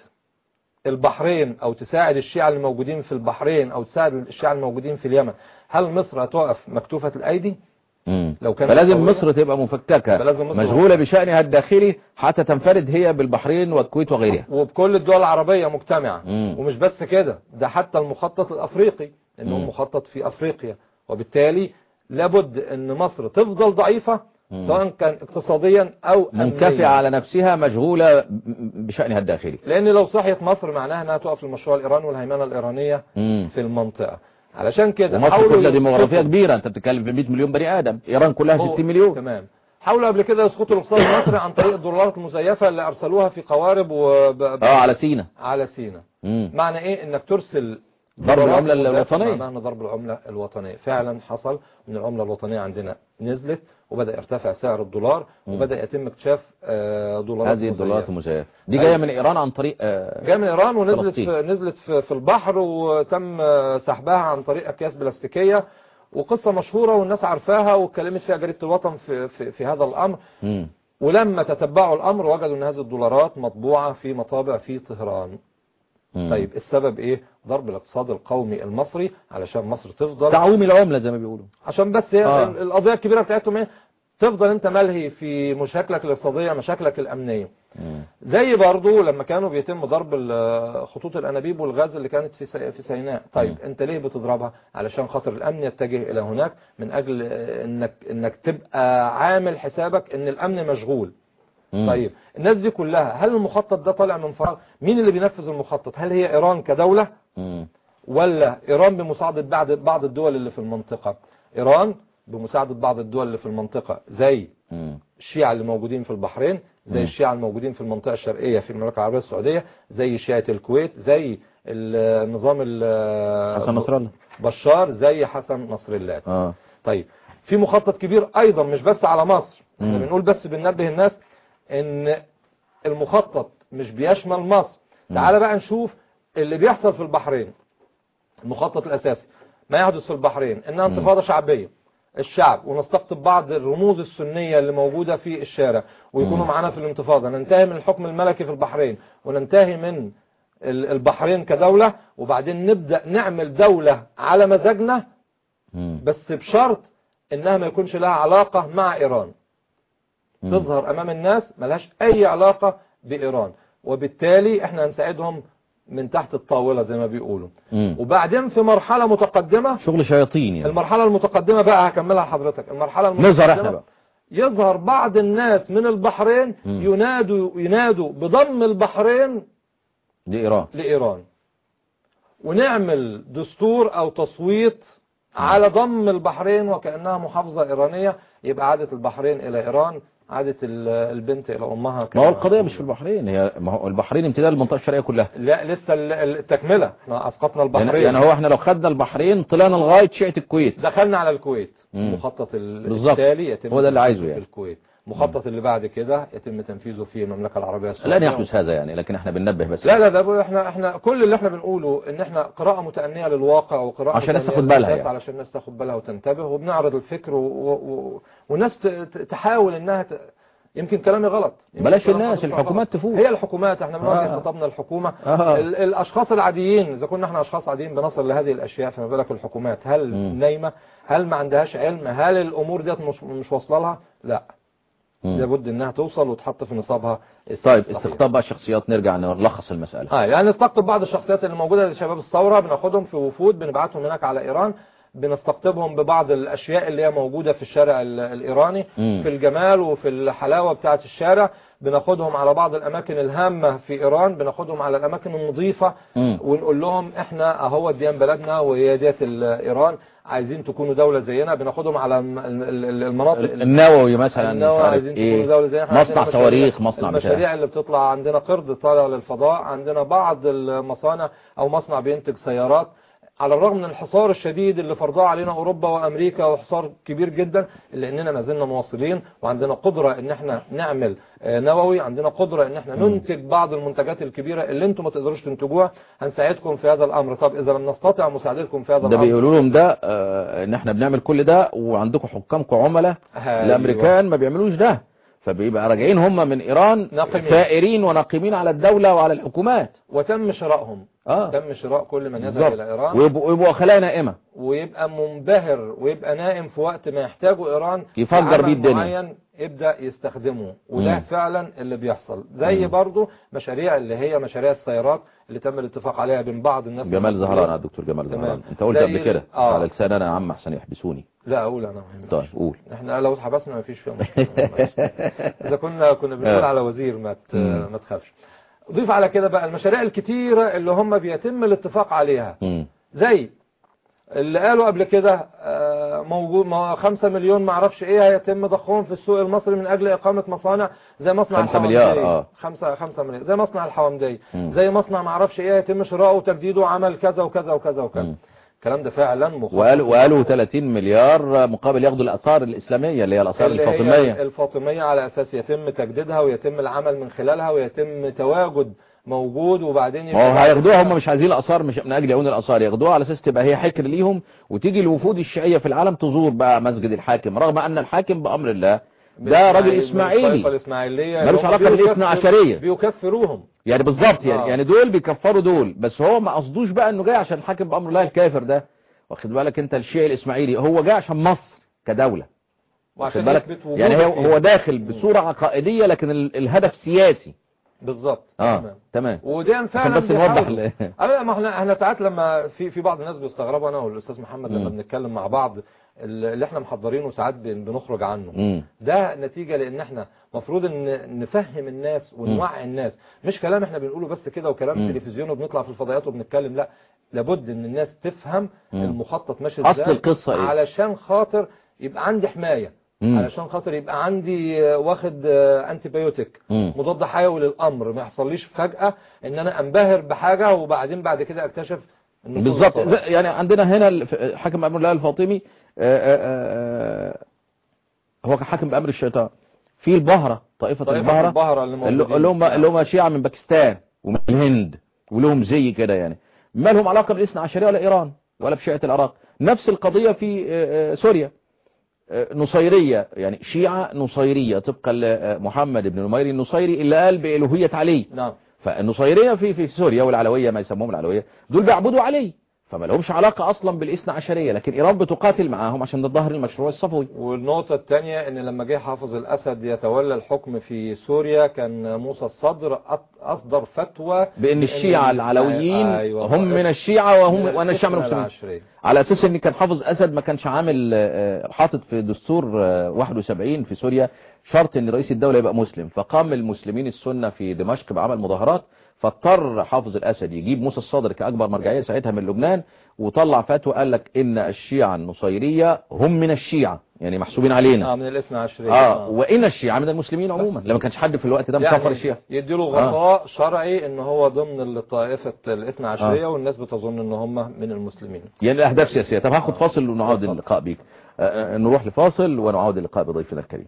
البحرين أو تساعد الشيعة الموجودين في البحرين أو تساعد الشيعة الموجودين في اليمن هل مصر هتقف مكتوفة الأيدي مم. لو كانت فلازم قوية؟ مصر تبقى مفككة فلازم مصر- مشغولة بشأنها الداخلي حتى تنفرد هي بالبحرين والكويت وغيرها وبكل الدول العربية مجتمعة مم. ومش بس كده ده حتى المخطط الأفريقي إنه مم. مخطط في أفريقيا وبالتالي لابد أن مصر تفضل ضعيفة مم. سواء كان اقتصاديا أو منكفئة أمنياً. على نفسها مشغولة بشأنها الداخلي لان لو صحيت مصر معناها انها تقف لمشروع الايران والهيمنه الايرانيه مم. في المنطقه علشان كده ومصر حاولوا كلها ديموغرافية يسقطوا- كبيرة انت بتتكلم في 100 مليون بني ادم ايران كلها هو- 60 مليون تمام حاولوا قبل كده يسقطوا الاقتصاد المصري عن طريق الدولارات المزيفه اللي ارسلوها في قوارب وب... ب- اه على سينا على سينا مم. معنى ايه انك ترسل ضرب دولارات العملة مزيفة، الوطنية. معناها ان ضرب العمله الوطنيه فعلا حصل ان العمله الوطنيه عندنا نزلت وبدا يرتفع سعر الدولار مم. وبدا يتم اكتشاف آه، دولارات هذه الدولارات مزيفة. المزيفة دي أيوة. جاية من ايران عن طريق آه، جاء من ايران ونزلت فلسطين. في نزلت في, في البحر وتم سحبها عن طريق اكياس بلاستيكيه وقصه مشهوره والناس عارفاها واتكلمت فيها جريده الوطن في, في, في هذا الامر مم. ولما تتبعوا الامر وجدوا ان هذه الدولارات مطبوعه في مطابع في طهران مم. طيب السبب ايه ضرب الاقتصاد القومي المصري علشان مصر تفضل تعويم العملة زي ما بيقولوا عشان بس هي آه. ال- القضيه الكبيره بتاعتهم ايه تفضل انت ملهي في مشاكلك الاقتصاديه مشاكلك الامنيه مم. زي برضو لما كانوا بيتم ضرب ال- خطوط الانابيب والغاز اللي كانت في سي- في سيناء طيب مم. انت ليه بتضربها علشان خاطر الامن يتجه الى هناك من اجل آه، انك انك تبقى عامل حسابك ان الامن مشغول مم. طيب الناس دي كلها هل المخطط ده طالع من فراغ مين اللي بينفذ المخطط هل هي ايران كدولة مم. ولا ايران بمساعدة بعض بعض الدول اللي في المنطقة ايران بمساعدة بعض الدول اللي في المنطقة زي مم. الشيعة اللي موجودين في البحرين زي مم. الشيعة الموجودين في المنطقة الشرقية في المملكة العربية السعودية زي شيعة الكويت زي النظام ال- حسن نصر الله بشار زي حسن نصر الله اه طيب في مخطط كبير ايضا مش بس على مصر احنا مم. بنقول بس بننبه الناس ان المخطط مش بيشمل مصر مم. تعال بقى نشوف اللي بيحصل في البحرين المخطط الاساسي ما يحدث في البحرين انها انتفاضة شعبية الشعب ونستقطب بعض الرموز السنية اللي موجودة في الشارع ويكونوا مم. معانا في الانتفاضة ننتهي من الحكم الملكي في البحرين وننتهي من ال- البحرين كدولة وبعدين نبدأ نعمل دولة على مزاجنا مم. بس بشرط انها ما يكونش لها علاقة مع ايران مم. تظهر امام الناس ملهاش اي علاقة بايران وبالتالي احنا هنساعدهم من تحت الطاولة زي ما بيقولوا مم. وبعدين في مرحلة متقدمة شغل شياطين يعني المرحلة المتقدمة بقى هكملها لحضرتك المرحلة المتقدمة نظهر احنا بقى يظهر بعض الناس من البحرين مم. ينادوا ينادوا بضم البحرين دي ايران لإيران ونعمل دستور أو تصويت على ضم البحرين وكأنها محافظة إيرانية يبقى عادة البحرين إلى إيران عادة ال- البنت إلى أمها ما هو كما- القضية مش في البحرين هي ما هو البحرين امتداد المنطقة الشرقية كلها لا لسه ال- التكملة احنا أسقطنا يعني, البحرين يعني هو احنا لو خدنا البحرين طلعنا لغاية شيعة الكويت دخلنا على الكويت مم. المخطط ال- بالظبط. التالي يتم هو ده اللي عايزه تنفيذه يعني. في الكويت المخطط اللي بعد كده يتم تنفيذه في المملكة العربية السعودية لن يحدث هذا يعني لكن احنا بننبه بس لا لا ده احنا احنا كل اللي احنا بنقوله ان احنا قراءة متأنية للواقع وقراءة عشان الناس متأنية تاخد بالها للأحداث يعني. علشان الناس تاخد بالها وتنتبه وبنعرض الفكر و... و... و... والناس ت... ت- تحاول انها ت... يمكن كلامي غلط يمكن بلاش كلام الناس، حضرتك الحكومات غلط. تفوق. هي الحكومات احنا بنوجه آه. خطابنا الحكومة آه. ال... الاشخاص العاديين اذا كنا احنا اشخاص عاديين بنصل لهذه الاشياء فما بالك الحكومات هل مم. نايمة هل ما عندهاش علم هل الامور ديت مش مش واصله لها لا مم. لابد انها توصل وتحط في نصابها طيب الصحيح. استقطاب بقى الشخصيات نرجع نلخص المسألة اه يعني نستقطب بعض الشخصيات اللي موجودة لشباب الثورة بناخدهم في وفود بنبعتهم هناك على ايران بنستقطبهم ببعض الاشياء اللي هي موجودة في الشارع ال- الايراني مم. في الجمال وفي الحلاوة بتاعة الشارع بناخدهم على بعض الاماكن الهامة في ايران بناخدهم على الاماكن النظيفة مم. ونقول لهم احنا اهو ديان بلدنا وهي ديت ال- ايران عايزين تكونوا دولة زينا بناخدهم على الم- ال- ال- المناطق ال- النووي مثلا النووي مش عارف عايزين تكونوا ايه دولة زي احنا مصنع عندنا صواريخ مشاريع- مصنع بتاع المشاريع اللي بتطلع عندنا قرد طالع للفضاء عندنا بعض المصانع او مصنع بينتج سيارات على الرغم من الحصار الشديد اللي فرضاه علينا اوروبا وامريكا وحصار كبير جدا الا اننا ما زلنا مواصلين وعندنا قدره ان احنا نعمل آه، نووي عندنا قدره ان احنا ننتج بعض المنتجات الكبيره اللي انتم ما تقدروش تنتجوها هنساعدكم في هذا الامر طب اذا لم نستطع مساعدتكم في هذا ده الامر بيقولوا لهم ده آه، ان احنا بنعمل كل ده وعندكم حكامكم عملاء أيوة. الامريكان ما بيعملوش ده فبيبقى راجعين هم من ايران ناقمين. ثائرين وناقمين على الدولة وعلى الحكومات وتم شرائهم اه تم شراء كل من يذهب بالظبط الى ايران ويبقوا ويبقوا خلايا نائمة ويبقى منبهر ويبقى نائم في وقت ما يحتاجه ايران يفجر في عمل بيه الدنيا. معين يبدا يستخدمه وده مم. فعلا اللي بيحصل زي مم. برضو مشاريع اللي هي مشاريع السيارات اللي تم الاتفاق عليها بين بعض الناس جمال المسؤولين. زهران الدكتور جمال تمام. زهران انت قلت زي قبل كده ال- آه. على لسان انا يا عم احسن يحبسوني لا اقول انا ما يهمنيش. طيب قول احنا لو اتحبسنا ما فيش فيها مشكله اذا كنا كنا بنقول آه. على وزير ما ت- مم. ما تخافش ضيف على كده بقى المشاريع الكتيره اللي هم بيتم الاتفاق عليها مم. زي اللي قالوا قبل كده آه، موجود ما 5 مليون ما اعرفش ايه هيتم ضخهم في السوق المصري من اجل اقامه مصانع زي مصنع خمسة مليار، آه. 5 5 مليار زي مصنع الحوامديه مم. زي مصنع ما اعرفش ايه هيتم شراؤه وتجديده وعمل كذا وكذا وكذا وكذا مم. الكلام ده فعلا مخطط وقالوا وقالوا 30 مليار مقابل ياخدوا الاثار الاسلاميه اللي هي الاثار اللي هي الفاطميه الفاطميه على اساس يتم تجديدها ويتم العمل من خلالها ويتم تواجد موجود وبعدين ما يبقى هو بعد هياخدوها كده- هم مش عايزين الاثار مش من اجل يعون الاثار ياخدوها على اساس تبقى هي حكر ليهم وتيجي الوفود الشيعيه في العالم تزور بقى مسجد الحاكم رغم ان الحاكم بامر الله ده راجل من الطائفة اسماعيلي الاسماعيليه ملوش هم علاقة بيكفر- بالاثنى عشرية. بيكفروهم يعني بالظبط يعني آه. يعني دول بيكفروا دول بس هو ما قصدوش بقى انه جاي عشان الحاكم بامر الله الكافر ده واخد بالك انت الشيعي الاسماعيلي هو جاي عشان مصر كدوله واخد وعشان بالك يثبت وجوده يعني هو فيها. هو داخل بصوره عقائديه لكن ال- الهدف سياسي بالظبط اه تمام. تمام ودي عشان فعلا بس نوضح بيحاولوا. ال- أبدا ما احنا احنا ساعات لما في في بعض الناس بيستغربوا انا والاستاذ محمد لما مم. بنتكلم مع بعض اللي احنا محضرينه ساعات بن- بنخرج عنه مم. ده نتيجة لان احنا مفروض ان نفهم الناس ونوعي الناس مش كلام احنا بنقوله بس كده وكلام مم. تلفزيون وبنطلع في الفضائيات وبنتكلم لا لابد ان الناس تفهم مم. المخطط ماشي أصل ازاي القصة إيه؟ علشان خاطر يبقى عندي حماية مم. علشان خاطر يبقى عندي آه، واخد آه، انتي بايوتيك مم. مضاد حيوي للامر ما يحصليش فجأة ان انا انبهر بحاجة وبعدين بعد كده اكتشف انه بالظبط كله زي- صار. يعني عندنا هنا الف- حاكم امر الله الفاطمي آه، آه، آه، هو كان حاكم بامر الشيطان في البهرة طائفة طائفة البهرة البهرة اللي اللي موجودين. اللي هم اللي هم شيعة من باكستان ومن الهند ولهم زي كده يعني ما لهم علاقة بالاثنى عشرية ولا ايران ولا بشيعة العراق نفس القضية في آه، آه، سوريا آه، نصيرية يعني شيعة نصيرية طبقا لمحمد بن نمير النصيري اللي قال بإلوهية علي نعم فالنصيرية في في سوريا والعلوية ما يسموهم العلوية دول بيعبدوا علي فما لهمش علاقة أصلا بالاثنى عشرية لكن إيران بتقاتل معاهم عشان تظهر المشروع الصفوي والنقطة الثانية ان لما جه حافظ الاسد يتولى الحكم في سوريا كان موسى الصدر أط- اصدر فتوى بأن الشيعة العلويين أيوة هم من الشيعة وهم وأنا الشيعة من الإثنى المسلمين العشرية. على أساس أن كان حافظ أسد ما كانش عامل آه، حاطط في دستور آه، 71 في سوريا شرط أن رئيس الدولة يبقى مسلم فقام المسلمين السنة في دمشق بعمل مظاهرات فاضطر حافظ الأسد يجيب موسى الصدر كأكبر مرجعية ساعتها من لبنان وطلع فتوى قال لك إن الشيعة النصيرية هم من الشيعة يعني محسوبين علينا اه من الاثنى عشرية اه وإن الشيعة من المسلمين عموما بس. لما كانش حد في الوقت ده مكفر الشيعة يديله غطاء شرعي ان هو ضمن الطائفة الاثنى عشرية آه. والناس بتظن ان هم من المسلمين يعني الأهداف سياسية طب هاخد آه. فاصل ونعود اتفضل. اللقاء بيك آه، نروح لفاصل ونعود اللقاء بضيفنا الكريم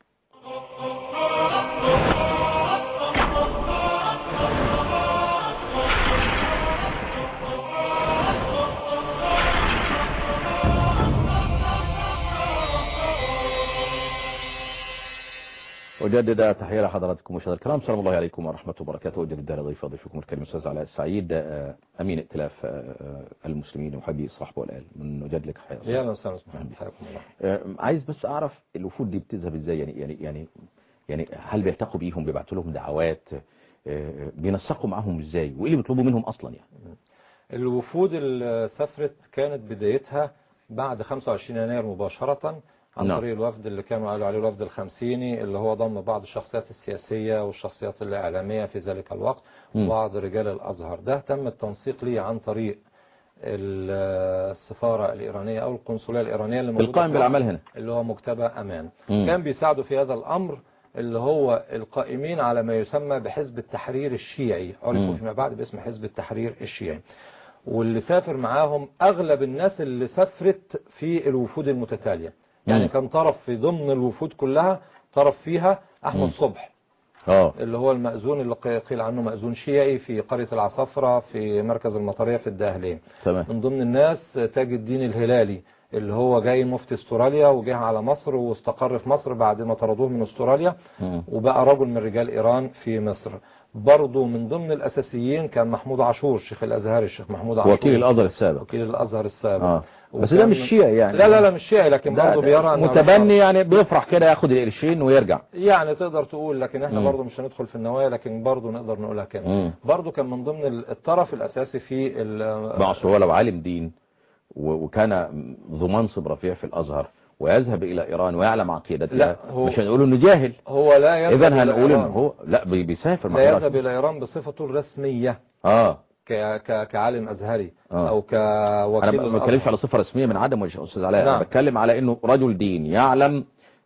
أجدد تحية لحضراتكم مشاهدينا الكرام السلام الله عليكم ورحمة الله وبركاته أجدد ضيف ضيفكم الكريم الأستاذ علاء السعيد آه، أمين ائتلاف آه، المسلمين وحبي الصحب والآل من أجد لك حياة يا اهلا وسهلا محمد حياكم الله آه، عايز بس أعرف الوفود دي بتذهب إزاي يعني يعني يعني يعني هل بيلتقوا بيهم بيبعتوا لهم دعوات آه، بينسقوا معاهم إزاي وإيه اللي بيطلبوا منهم أصلا يعني الوفود اللي سافرت كانت بدايتها بعد 25 يناير مباشرة عن نعم. طريق الوفد اللي كانوا قالوا عليه الوفد الخمسيني اللي هو ضم بعض الشخصيات السياسية والشخصيات الإعلامية في ذلك الوقت مم. وبعض رجال الأزهر ده تم التنسيق ليه عن طريق ال- السفارة الإيرانية أو القنصلية الإيرانية اللي موجودة القائم في بالأعمال هنا اللي هو مكتبة أمان مم. كان بيساعدوا في هذا الأمر اللي هو القائمين على ما يسمى بحزب التحرير الشيعي مم. عرفوا فيما بعد باسم حزب التحرير الشيعي واللي سافر معاهم أغلب الناس اللي سافرت في الوفود المتتالية يعني مم. كان طرف في ضمن الوفود كلها طرف فيها مم. أحمد صبح اه اللي هو المأذون اللي قيل عنه مأذون شيعي في قرية العصفرة في مركز المطرية في الدهلين تمام من ضمن الناس تاج الدين الهلالي اللي هو جاي مفتي استراليا وجه على مصر واستقر في مصر بعد ما طردوه من استراليا مم. وبقى رجل من رجال ايران في مصر برضه من ضمن الاساسيين كان محمود عاشور شيخ الازهر الشيخ محمود عاشور وكيل الأزهر السابق وكيل الازهر السابق اه بس وكان- ده مش شيعي يعني لا لا لا مش شيعي لكن ده- برضه ده بيرى أن متبني يعني بيفرح كده ياخد القرشين ويرجع يعني تقدر تقول لكن احنا مم. برضه مش هندخل في النوايا لكن برضه نقدر نقولها كده مم. برضه كان من ضمن الطرف الاساسي في ال- بقى أصل هو لو عالم دين و- وكان ذو منصب رفيع في الأزهر ويذهب إلى إيران ويعلم عقيدتها لا، هو- مش هنقول إنه جاهل هو لا يذهب إذا إلى هنقول إنه إيران. هو لا بي- بيسافر مع لا إيران. يذهب إلى إيران بصفته الرسمية اه ك... ك... كعالم أزهري آه. أو كوكيل انا ما بتكلمش الأزهر. على صفه رسميه من عدم يا استاذ علاء انا نعم. بتكلم على انه رجل دين يعلم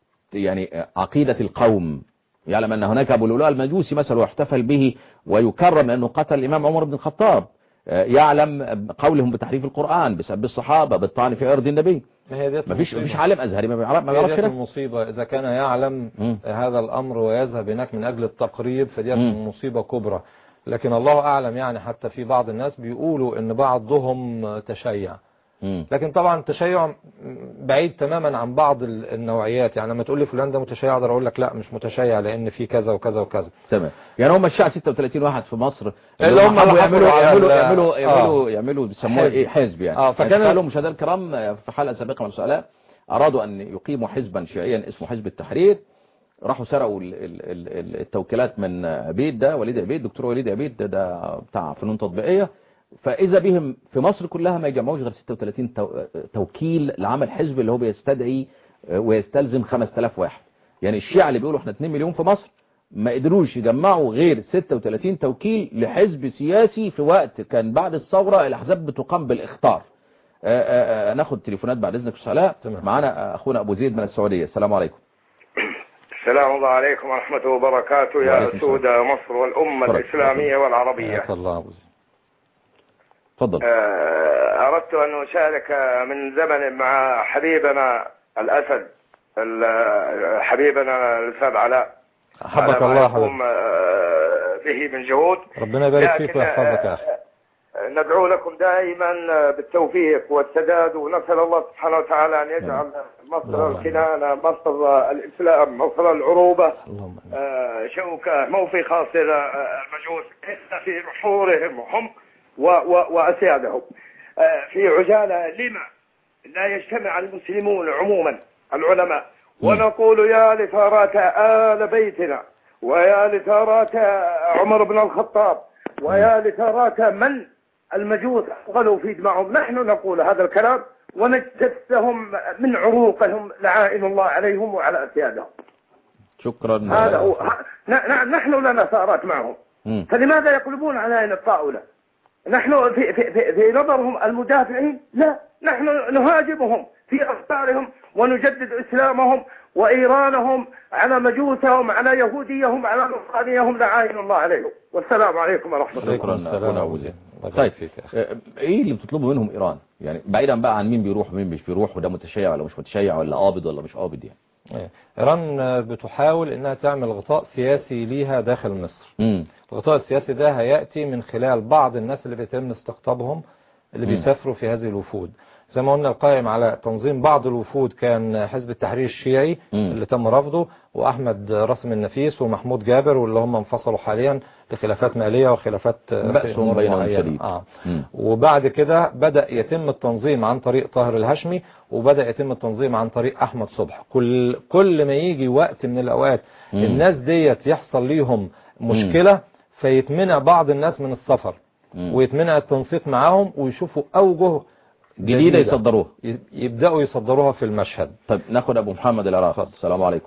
يعني عقيده القوم يعلم ان هناك ابو لؤلؤ المجوسي مثلا ويحتفل به ويكرم انه قتل الامام عمر بن الخطاب آه، يعلم قولهم بتحريف القران بسب الصحابه بالطعن في ارض النبي ما هي ديت ما فيش المصيبة. ما فيش عالم ازهري ما بيعرف ما هي بيعرفش ديت ده المصيبة إذا كان يعلم مم. هذا الأمر ويذهب هناك من أجل التقريب فديت مم. مصيبة كبرى لكن الله أعلم يعني حتى في بعض الناس بيقولوا إن بعضهم تشيع مم. لكن طبعا التشيع بعيد تماما عن بعض ال- النوعيات يعني لما تقول لي فلان ده متشيع اقدر اقول لك لا مش متشيع لان في كذا وكذا وكذا تمام يعني هم الشيعة 36 واحد في مصر اللي هم حبوا اللي يعملوا حصلوا على يعملوا ال- يعملوا آه. يعملوا يعملوا بيسموه حزب. ايه حزب يعني آه، فكان- فكان قالوا مشاهدينا الكرام في حلقه سابقه من السؤال ارادوا ان يقيموا حزبا شيعيا اسمه حزب التحرير راحوا سرقوا ال- ال- ال- التوكيلات من عبيد ده وليد عبيد دكتور وليد عبيد ده, ده بتاع فنون تطبيقيه فاذا بهم في مصر كلها ما يجمعوش غير 36 تو- توكيل لعمل حزب اللي هو بيستدعي ويستلزم 5000 واحد يعني الشيعة اللي بيقولوا احنا 2 مليون في مصر ما قدروش يجمعوا غير 36 توكيل لحزب سياسي في وقت كان بعد الثورة الاحزاب بتقام بالاختار آآ آآ ناخد تليفونات بعد اذنك السلام تمام. معانا اخونا ابو زيد من السعودية السلام عليكم السلام الله عليكم ورحمة وبركاته يا وعليكم سود مصر والأمة تفضل. الإسلامية والعربية حياك الله أبو زيد. اتفضل آه، أردت أن أشارك من زمن مع حبيبنا الأسد ال- حبيبنا الأستاذ علاء حبك على ما الله يقوم حبيبي آه، به من جهود ربنا يبارك فيك لكن، ويحفظك يا أخي آه، ندعو لكم دائما بالتوفيق والسداد ونسأل الله سبحانه وتعالى أن يجعل مصر اللهم آمين. الكنانة مصر الإسلام مصر العروبة اللهم آمين. آه، شوكة مو في خاصر آه، المجوس إلا في نحورهم هم و- و- وأسيادهم آه، في عجالة لما لا يجتمع المسلمون عموما العلماء ونقول يا لثارات آل بيتنا ويا لثارات عمر بن الخطاب ويا لثارات من المجوس غلوا في دماءهم نحن نقول هذا الكلام ونجتثهم من عروقهم لعائن الله عليهم وعلى أسيادهم شكرا هذا هو ه- ن- ن- نحن لنا ثارات معهم مم. فلماذا يقلبون علينا الطاولة نحن في, في, في, في نظرهم المدافعين لا نحن نهاجمهم في أفكارهم ونجدد إسلامهم وإيرانهم على مجوسهم على يهوديهم على نصرانيهم لعائن الله عليهم والسلام عليكم ورحمة الله عليكم شكراً السلام أخونا يا أبو أبو زيد. زيد الله يبارك طيب فيك يا أخي. آه، ايه اللي بتطلبوا منهم ايران يعني بعيدا بقى عن مين بيروح ومين مش بيروح وده متشيع ولا مش متشيع ولا قابض ولا مش قابض يعني إيه. إيران آه، بتحاول إنها تعمل غطاء سياسي ليها داخل مصر امم الغطاء السياسي ده هيأتي من خلال بعض الناس اللي بيتم استقطابهم اللي مم. بيسافروا في هذه الوفود زي ما قلنا القائم على تنظيم بعض الوفود كان حزب التحرير الشيعي مم. اللي تم رفضه وأحمد راسم النفيس ومحمود جابر واللي هم انفصلوا حاليا لخلافات مالية وخلافات آه، في بأسهم أمور بينهم معينة. شديد. آه. مم. وبعد كده بدأ يتم التنظيم عن طريق طاهر الهشمي وبدأ يتم التنظيم عن طريق أحمد صبح كل كل ما يجي وقت من الأوقات مم. الناس ديت يحصل ليهم مشكلة فيتمنع بعض الناس من السفر مم. ويتمنع التنسيق معاهم ويشوفوا أوجه جديدة يصدروها ي- يبدأوا يصدروها في المشهد طيب ناخد ابو محمد العراق اتفضل. السلام عليكم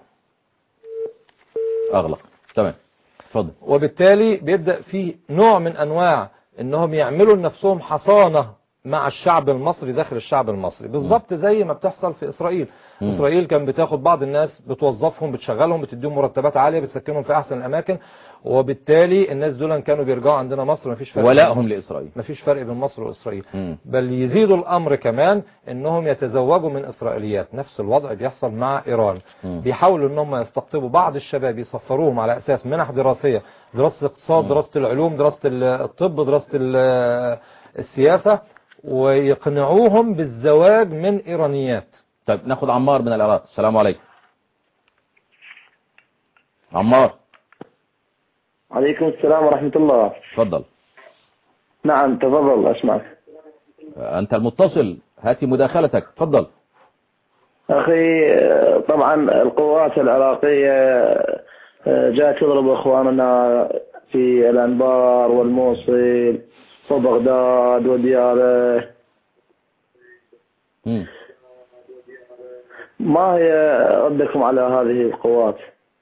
اغلق تمام اتفضل وبالتالي بيبدأ في نوع من أنواع أنهم يعملوا لنفسهم حصانة مع الشعب المصري داخل الشعب المصري بالظبط زي ما بتحصل في إسرائيل مم. إسرائيل كان بتاخد بعض الناس بتوظفهم بتشغلهم بتديهم مرتبات عالية بتسكنهم في أحسن الأماكن وبالتالي الناس دول كانوا بيرجعوا عندنا مصر مفيش فرق ولائهم بين مصر- لاسرائيل مفيش فرق بين مصر وإسرائيل مم. بل يزيدوا الأمر كمان أنهم يتزوجوا من إسرائيليات نفس الوضع بيحصل مع إيران مم. بيحاولوا أنهم يستقطبوا بعض الشباب يسفروهم على أساس منح دراسية دراسة الاقتصاد دراسة العلوم دراسة الطب دراسة ال- السياسة ويقنعوهم بالزواج من إيرانيات طيب ناخد عمار من العراق السلام عليكم عمار عليكم السلام ورحمة الله اتفضل نعم تفضل أسمعك انت المتصل هاتي مداخلتك اتفضل أخي آه، طبعا القوات العراقية آه، جاءت تضرب إخواننا في الأنبار والموصل وبغداد ودياله مم. ما هي ردكم على هذه القوات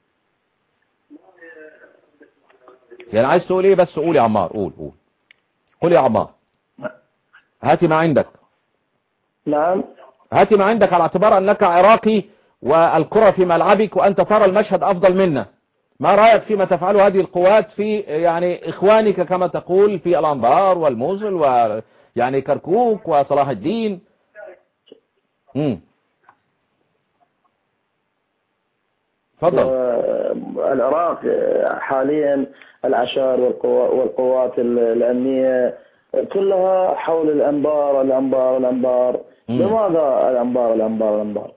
يعني عايز تقول ايه بس قول يا عمار قول قول قول يا عمار هاتي ما عندك نعم هاتي ما عندك على اعتبار أنك عراقي والكرة في ملعبك وأنت ترى المشهد أفضل منا ما رأيك فيما تفعله هذه القوات في يعني إخوانك كما تقول في الأنبار والموصل ويعني كركوك وصلاح الدين مم. تفضل آه، العراق آه، حاليا العشائر والقوا- والقوات ال- الأمنية آه، كلها حول الأنبار الأنبار الأنبار مم. لماذا الأنبار الأنبار الأنبار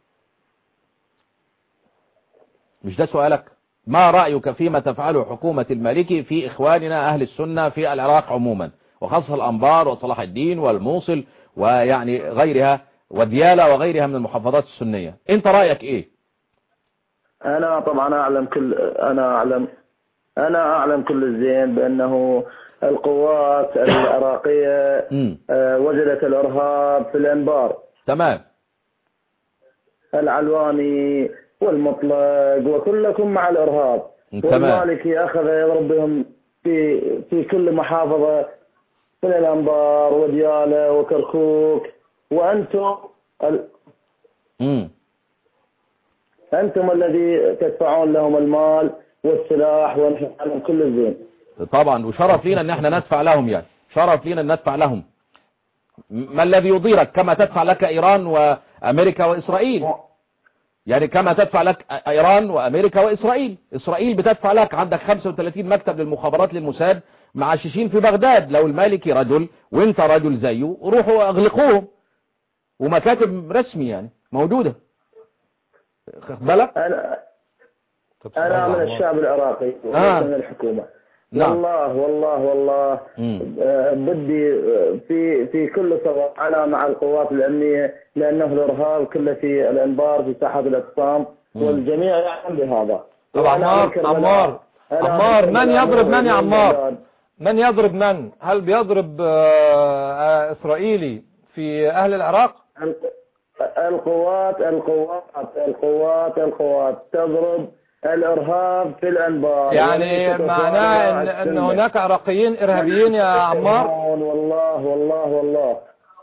مش ده سؤالك ما رأيك فيما تفعله حكومة المالكي في إخواننا أهل السنة في العراق عموما وخاصة الأنبار وصلاح الدين والموصل ويعني غيرها وديالى وغيرها من المحافظات السنية انت رأيك ايه أنا طبعا أعلم كل أنا أعلم أنا أعلم كل الزين بأنه القوات العراقية مم. آه، وجدت الإرهاب في الأنبار تمام العلواني والمطلق وكلكم مع الإرهاب تمام. والمالكي أخذ يضرب بهم في في كل محافظة من الأنبار وديالة وكركوك وأنتم ال- مم. أنتم الذي تدفعون لهم المال والسلاح ونحن نعلم كل الزين طبعا وشرف لينا ان احنا ندفع لهم يعني شرف لينا ان ندفع لهم م- ما الذي يضيرك كما تدفع لك ايران وامريكا واسرائيل يعني كما تدفع لك ايران وامريكا واسرائيل اسرائيل بتدفع لك عندك 35 مكتب للمخابرات للموساد معششين في بغداد لو المالكي رجل وانت رجل زيه روحوا اغلقوهم ومكاتب رسمي يعني موجودة خد بالك أنا طب أنا سؤال من عمار. الشعب العراقي وليس آه. من الحكومة نعم. والله والله والله مم. آه، بدي آه، في في كل صغر أنا مع القوات الأمنية لأنه الإرهاب كله في الأنبار في ساحات الاعتصام والجميع يعلم بهذا طب وأنا عمار من كربلاء. عمار أنا عمار من من كربلاء يضرب من يا ومن عمار بغداد. من يضرب من هل بيضرب آه، آه، إسرائيلي في أهل العراق القوات القوات القوات القوات تضرب الإرهاب في الأنبار يعني وليست معناه ان, السنة. إن هناك عراقيين ارهابيين يا عمار والله والله والله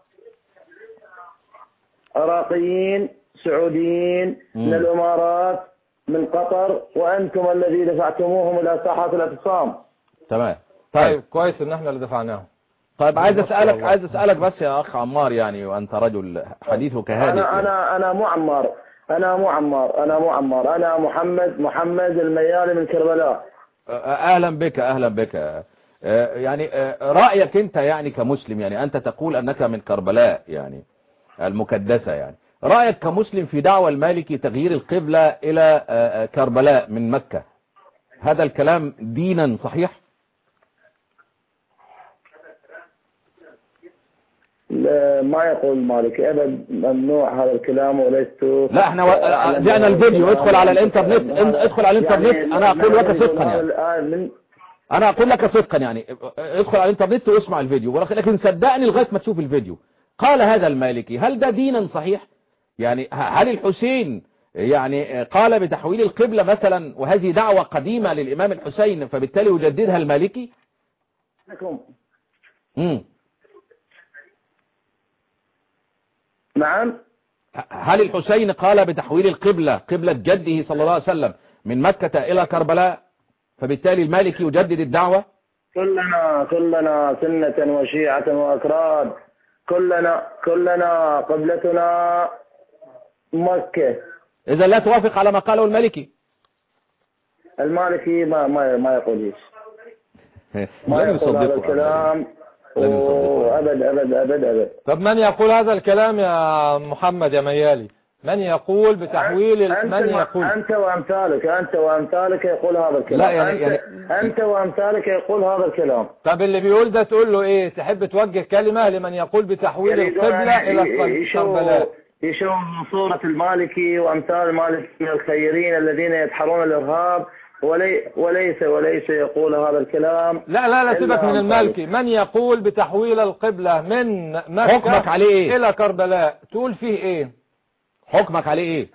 عراقيين سعوديين مم. من الامارات من قطر وانتم الذي دفعتموهم الى ساحات الاعتصام تمام طيب طيب كويس ان احنا اللي دفعناهم طيب عايز ما شاء اسالك الله. عايز اسالك بس يا اخ عمار يعني وانت رجل حديثك هادئ انا يعني. انا انا مو عمار انا مو عمار انا مو عمار انا محمد محمد الميالي من كربلاء اهلا بك اهلا بك آه، يعني آه، رايك انت يعني كمسلم يعني انت تقول انك من كربلاء يعني المكدسه يعني رايك كمسلم في دعوى المالكي تغيير القبله الى آه، آه، كربلاء من مكه هذا الكلام دينا صحيح لا، ما يقول مالك ابد ممنوع هذا الكلام ولست لا احنا و- جاءنا الفيديو ادخل على الانترنت ان- ادخل على الانترنت انا اقول لك صدقا يعني الآن من انا اقول لك صدقا يعني ادخل على الانترنت واسمع الفيديو ولكن- لكن صدقني لغايه ما تشوف الفيديو قال هذا المالكي هل ده دينا صحيح يعني ه- هل الحسين يعني قال بتحويل القبلة مثلا وهذه دعوة قديمة للإمام الحسين فبالتالي يجددها المالكي لكم مم. نعم ه- هل الحسين قال بتحويل القبلة قبلة جده صلى الله عليه وسلم من مكة إلى كربلاء فبالتالي المالكي يجدد الدعوة كلنا كلنا سنة وشيعة وأكراد كلنا كلنا قبلتنا مكة إذا لا توافق على ما قاله المالكي المالكي ما ما ما يقول هيك ما لن يقول هذا يصدقه الكلام لن يصدقه. أبد أبد أبد أبد طب من يقول هذا الكلام يا محمد يا ميالي من يقول بتحويل ال- أنت من يقول أنت وأمثالك أنت وأمثالك يقول هذا الكلام لا يعني- أنت, يعني- أنت وأمثالك يقول هذا الكلام طب اللي بيقول ده تقول له ايه تحب توجه كلمة لمن يقول بتحويل يريدون القبلة أن الى قلب يشوهوا كربلاء يشوهوا صورة المالكي وأمثال المالكي من الخيرين الذين يدحرون الإرهاب ولي وليس وليس يقول هذا الكلام لا لا لا إلا سيبك من أمثال. المالكي من يقول بتحويل القبلة من مكة حكمك عليه ايه الى كربلاء تقول فيه ايه حكمك عليه ايه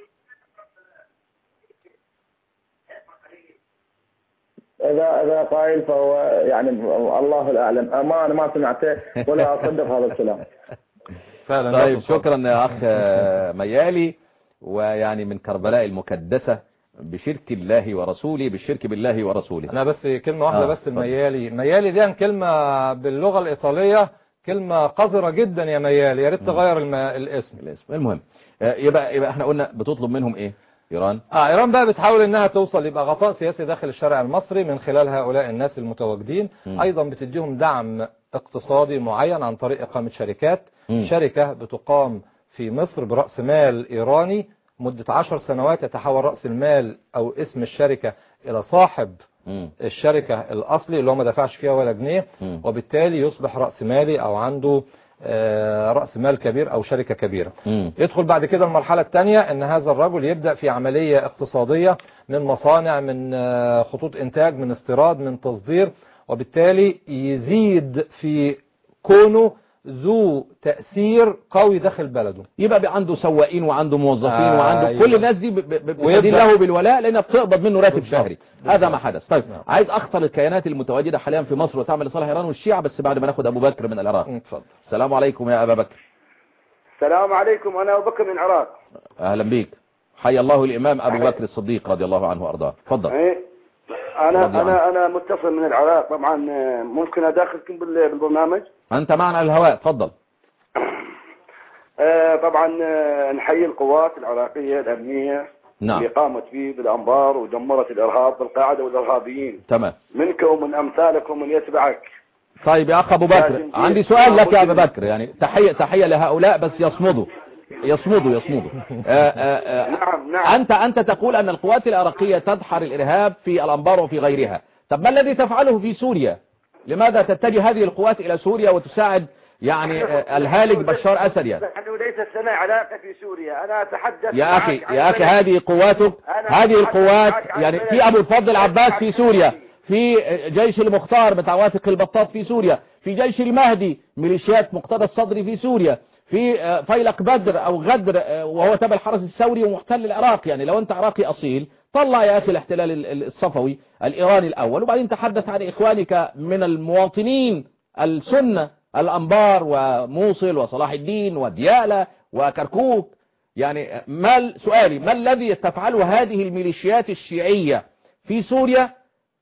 إذا إذا قائل فهو يعني الله الأعلم أما أنا ما سمعته ولا أصدق هذا الكلام فعلا طيب لا تصدق. شكرا يا أخ ميالي ويعني من كربلاء المكدسة بشرك الله ورسوله بالشرك بالله ورسوله انا بس كلمة واحدة آه، بس اتفضل. الميالي ميالي دي كلمة باللغة الايطالية كلمة قذرة جدا يا ميالي يا ريت تغير الم... الاسم الاسم المهم آه، يبقى يبقى احنا قلنا بتطلب منهم ايه ايران اه ايران بقى بتحاول انها توصل يبقى غطاء سياسي داخل الشارع المصري من خلال هؤلاء الناس المتواجدين مم. ايضا بتديهم دعم اقتصادي معين عن طريق اقامة شركات مم. شركة بتقام في مصر برأس مال ايراني مدة عشر سنوات يتحول رأس المال او اسم الشركة الى صاحب مم. الشركة الاصلي اللي هو ما دفعش فيها ولا جنيه مم. وبالتالي يصبح رأس مالي او عنده آه، رأس مال كبير او شركة كبيرة مم. يدخل بعد كده المرحلة الثانية ان هذا الرجل يبدأ في عملية اقتصادية من مصانع من آه، خطوط انتاج من استيراد من تصدير وبالتالي يزيد في كونه ذو تأثير قوي داخل بلده يبقى بقى عنده سواقين وعنده موظفين آه، وعنده أيوة. كل الناس دي ب- ب- ب- ويبدأ- بتدين له بالولاء لانها بتقبض منه راتب بالظبط. شهري هذا ما حدث طيب نعم. عايز اخطر الكيانات المتواجده حاليا في مصر وتعمل لصالح ايران والشيعة بس بعد ما ناخد ابو بكر من العراق اتفضل السلام عليكم يا ابا بكر السلام عليكم أنا أبو بكر من العراق اهلا بيك حي الله الامام ابو بكر الصديق رضي الله عنه وارضاه تفضل إيه أنا رضي أنا أنا متصل من العراق طبعا آه، ممكن أداخلكم بال- بالبرنامج انت معنا على الهواء تفضل آه، طبعا آه، نحيي القوات العراقية الأمنية نعم اللي قامت فيه بالأنبار ودمرت الإرهاب بالقاعدة والإرهابيين تمام منك ومن أمثالك ومن يتبعك طيب يا اخ ابو بكر لازم في- عندي سؤال لك يا ابو لابد- بكر يعني تحيه تحيه لهؤلاء بس يصمدوا يصمدوا يصمدوا آه، آه، آه، نعم نعم انت انت تقول ان القوات العراقيه تدحر الارهاب في الانبار وفي غيرها طب ما الذي تفعله في سوريا لماذا تتجه هذه القوات الى سوريا وتساعد يعني آه، الهالك بشار اسد يعني نحن ليست لنا علاقة في سوريا أنا أتحدث يا معك اخي عن يا اخي بلد- هذه قواتك أنا هذه أتحدث القوات معك عن يعني بلد- في ابو الفضل العباس عن في بلد- سوريا في جيش المختار بتاع واثق البطاط في سوريا في جيش المهدي ميليشيات مقتدى الصدري في سوريا في آه، فيلق بدر او غدر آه، وهو تبع الحرس الثوري ومحتل العراق يعني لو انت عراقي اصيل طلع يا اخي الاحتلال ال- ال- الصفوي الايراني الاول وبعدين تحدث عن اخوانك من المواطنين السنة الانبار وموصل وصلاح الدين وديالى وكركوك يعني ما ال- سؤالي ما الذي تفعله هذه الميليشيات الشيعية في سوريا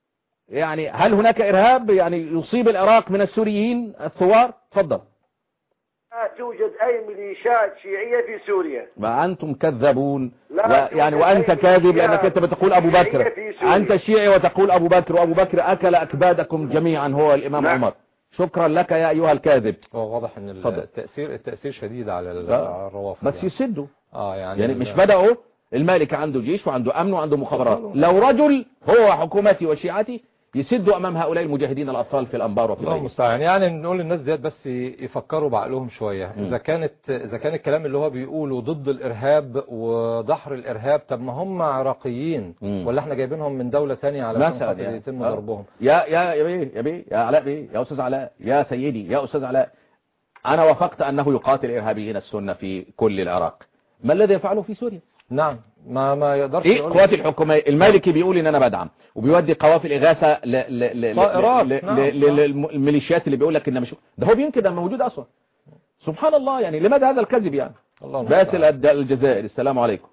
يعني هل هناك إرهاب يعني يصيب العراق من السوريين الثوار تفضل لا توجد أي ميليشيات شيعية في سوريا ما أنتم كذابون لا و- توجد يعني وأنت أي كاذب ميليشيات لأنك أنت بتقول أبو بكر شيعية في سوريا. أنت شيعي وتقول أبو بكر وأبو بكر أكل أكبادكم جميعا هو الإمام نعم. عمر شكرا لك يا أيها الكاذب هو واضح ان اتفضل. التأثير التأثير شديد على ال- آه. على الروافض بس يعني. يسدوا اه يعني يعني ال- مش بدأوا المالك عنده جيش وعنده أمن وعنده مخابرات لو رجل هو حكومتي وشيعتي يسدوا أمام هؤلاء المجاهدين الأطفال في الأنبار وفي الله غيرها المستعان يعني نقول للناس ديت بس يفكروا بعقلهم شوية مم. إذا كانت إذا كان الكلام اللي هو بيقوله ضد الإرهاب ودحر الإرهاب طب ما هم عراقيين مم. ولا احنا جايبينهم من دولة تانية علشان مثلا خاطر يعني. يتم آه. ضربهم يا يا يا بيه يا بيه يا علاء بيه يا أستاذ علاء يا سيدي يا أستاذ علاء أنا وافقت أنه يقاتل إرهابيين السنة في كل العراق ما الذي يفعله في سوريا نعم ما ما يقدرش ايه يقول قوات الحكومة المالكي بيقول ان انا بدعم وبيودي قوافل اغاثة ل ل ل طائرات، ل- نعم، ل- نعم. للميليشيات اللي بيقول لك ان مش ده هو بينكر ده موجود اصلا سبحان الله يعني لماذا هذا الكذب يعني الله باسل المستعان. الد- الجزائر السلام عليكم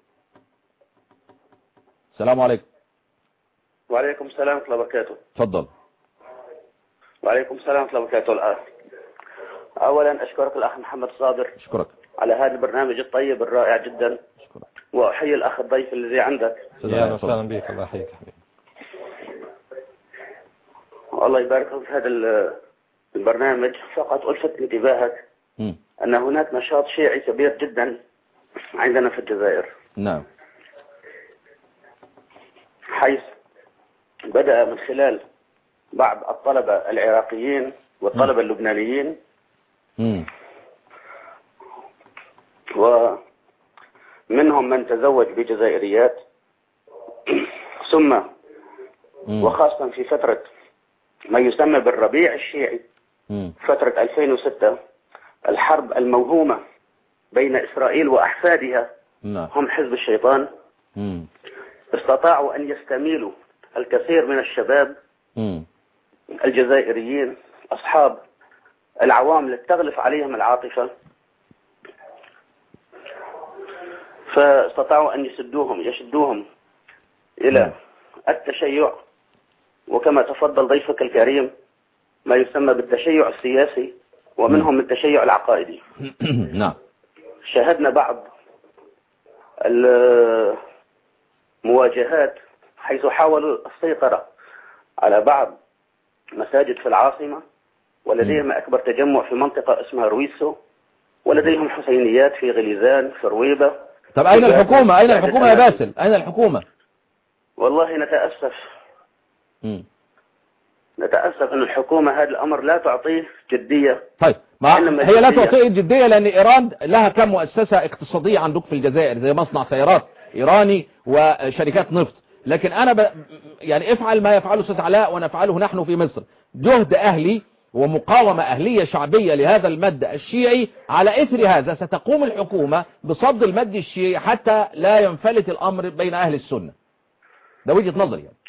السلام عليكم وعليكم السلام ورحمة الله وبركاته تفضل وعليكم السلام ورحمة الله وبركاته الأخ أولا أشكرك الأخ محمد صابر اشكرك على هذا البرنامج الطيب الرائع جدا اشكرك وأحيي الأخ الضيف الذي عندك أستاذ يا علاء، أهلا تفضل. وسهلا بك الله يحييك يا حبيبي والله يبارك في هذا ال- البرنامج فقط ألفت انتباهك مم. أن هناك نشاط شيعي كبير جدا عندنا في الجزائر نعم حيث بدأ من خلال بعض الطلبة العراقيين والطلبة اللبنانيين مم. ومنهم من تزوج بجزائريات ثم مم. وخاصة في فترة ما يسمى بالربيع الشيعي مم. فترة 2006 الحرب الموهومة بين إسرائيل وأحفادها نعم هم حزب الشيطان مم. استطاعوا أن يستميلوا الكثير من الشباب مم. الجزائريين أصحاب العوامل تغلف عليهم العاطفة فاستطاعوا أن يسدوهم يشدوهم إلى التشيع وكما تفضل ضيفك الكريم ما يسمى بالتشيع السياسي ومنهم التشيع العقائدي نعم شاهدنا بعض المواجهات حيث حاولوا السيطرة على بعض مساجد في العاصمة ولديهم أكبر تجمع في منطقة اسمها رويسو ولديهم حسينيات في غليزان في رويبة طب اين الحكومة اين الحكومة يا باسل اين الحكومة والله نتأسف مم. نتأسف أن الحكومة هذا الأمر لا تعطيه جدية طيب ما إنما هي لا الجدية. تعطي الجدية لأن إيران لها كم مؤسسة اقتصادية عندك في الجزائر زي مصنع سيارات إيراني وشركات نفط لكن أنا ب... يعني افعل ما يفعله أستاذ علاء ونفعله نحن في مصر جهد أهلي ومقاومة أهلية شعبية لهذا المد الشيعي على إثر هذا ستقوم الحكومة بصد المد الشيعي حتى لا ينفلت الأمر بين أهل السنة ده وجهة نظري يعني.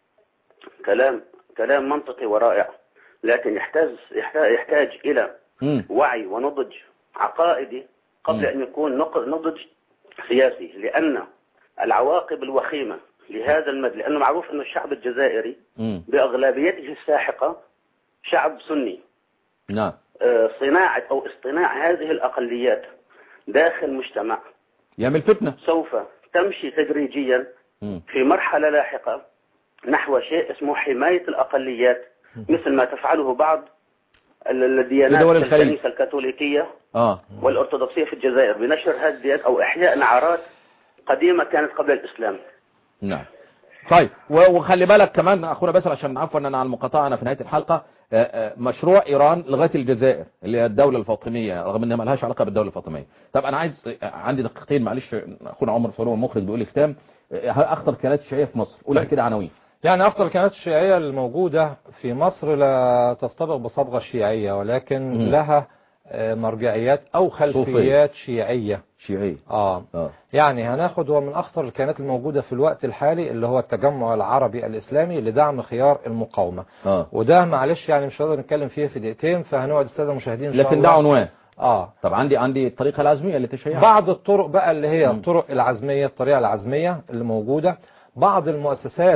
كلام كلام منطقي ورائع لكن يحتاج يحتاج, يحتاج إلى مم. وعي ونضج عقائدي قبل مم. أن يكون نق- نضج سياسي لأن العواقب الوخيمة لهذا المد لأنه معروف أن الشعب الجزائري مم. بأغلبيته الساحقة شعب سني نعم آه، صناعة أو اصطناع هذه الأقليات داخل مجتمع يعمل فتنة سوف تمشي تدريجيا مم. في مرحلة لاحقة نحو شيء اسمه حماية الأقليات مثل ما تفعله بعض ال- الديانات في دول الخليج. كالكنيسة الكاثوليكية آه والأرثوذكسية في الجزائر بنشر هذه الديانات أو إحياء نعرات قديمة كانت قبل الإسلام نعم طيب و- وخلي بالك كمان اخونا باسل عشان عفوا انا على المقاطعه انا في نهايه الحلقه آه، آه، مشروع ايران لغايه الجزائر اللي هي الدوله الفاطميه رغم انها ما لهاش علاقه بالدوله الفاطميه طب انا عايز آه، عندي دقيقتين معلش اخونا عمر فاروق المخرج بيقول لي ختام آه، اخطر كيانات الشيعيه في مصر قول كده عناوين يعني أفضل الكيانات الشيعية الموجودة في مصر لا تصطبغ بصبغة شيعية ولكن مم. لها آه، مرجعيات أو خلفيات شيعية شيعيه آه اه يعني هناخد هو من أخطر الكيانات الموجودة في الوقت الحالي اللي هو التجمع العربي الإسلامي لدعم خيار المقاومة اه وده معلش يعني مش هنقدر نتكلم فيه في دقيقتين فهنقعد السادة المشاهدين إن شاء لكن الله. ده عنوان آه طب عندي عندي الطريقه العزميه للتشيع بعض الطرق بقى اللي هي مم. الطرق العزمية الطريقة العزمية اللي موجودة بعض المؤسسات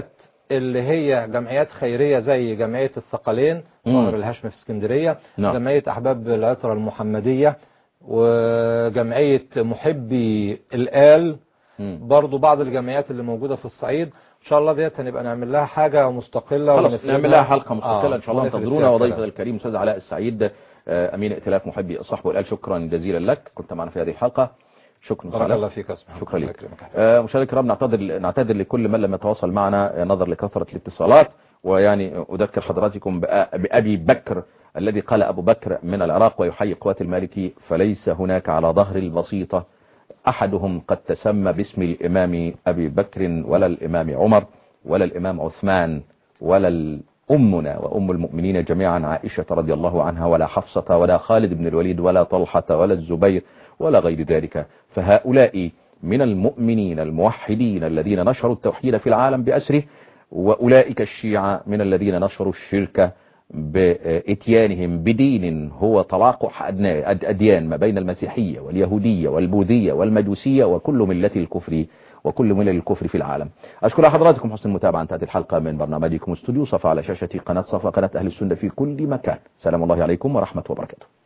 اللي هي جمعيات خيرية زي جمعية الثقلين مم. ظهر الهشم في اسكندرية نعم. جمعية أحباب العطرة المحمدية وجمعية محبي الآل مم. برضو بعض الجمعيات اللي موجودة في الصعيد إن شاء الله ديت هنبقى نعمل لها حاجة مستقلة خلاص ونفردها. نعمل لها حلقة مستقلة آه، إن شاء الله ونفرد انتظرونا فيها وضيفنا الكلام. الكريم أستاذ علاء السعيد آه، أمين ائتلاف محبي الصحب والآل شكرا جزيلا لك كنت معنا في هذه الحلقة شكرا بارك علاء. الله فيك يا أستاذ محمد. شكرا الله لك يكرمك. آه، مشاهدينا الكرام نعتذر نعتذر لكل من لم يتواصل معنا نظرا لكثرة الاتصالات ويعني أذكر حضراتكم بأ- بأبي بكر الذي قال أبو بكر من العراق ويحيي قوات المالكي فليس هناك على ظهر البسيطة أحدهم قد تسمى باسم الإمام أبي بكر ولا الإمام عمر ولا الإمام عثمان ولا ال- أمنا وأم المؤمنين جميعا عائشة رضي الله عنها ولا حفصة ولا خالد بن الوليد ولا طلحة ولا الزبير ولا غير ذلك فهؤلاء من المؤمنين الموحدين الذين نشروا التوحيد في العالم بأسره وأولئك الشيعة من الذين نشروا الشرك بإتيانهم بدين هو تلاقح أدنا- أد- أديان ما بين المسيحية واليهودية والبوذية والمجوسية وكل ملة الكفر وكل ملل الكفر في العالم أشكر حضراتكم حسن المتابعة هذه الحلقة من برنامجكم استوديو صفا على شاشة قناة صفا قناة أهل السنة في كل مكان سلام الله عليكم ورحمة وبركاته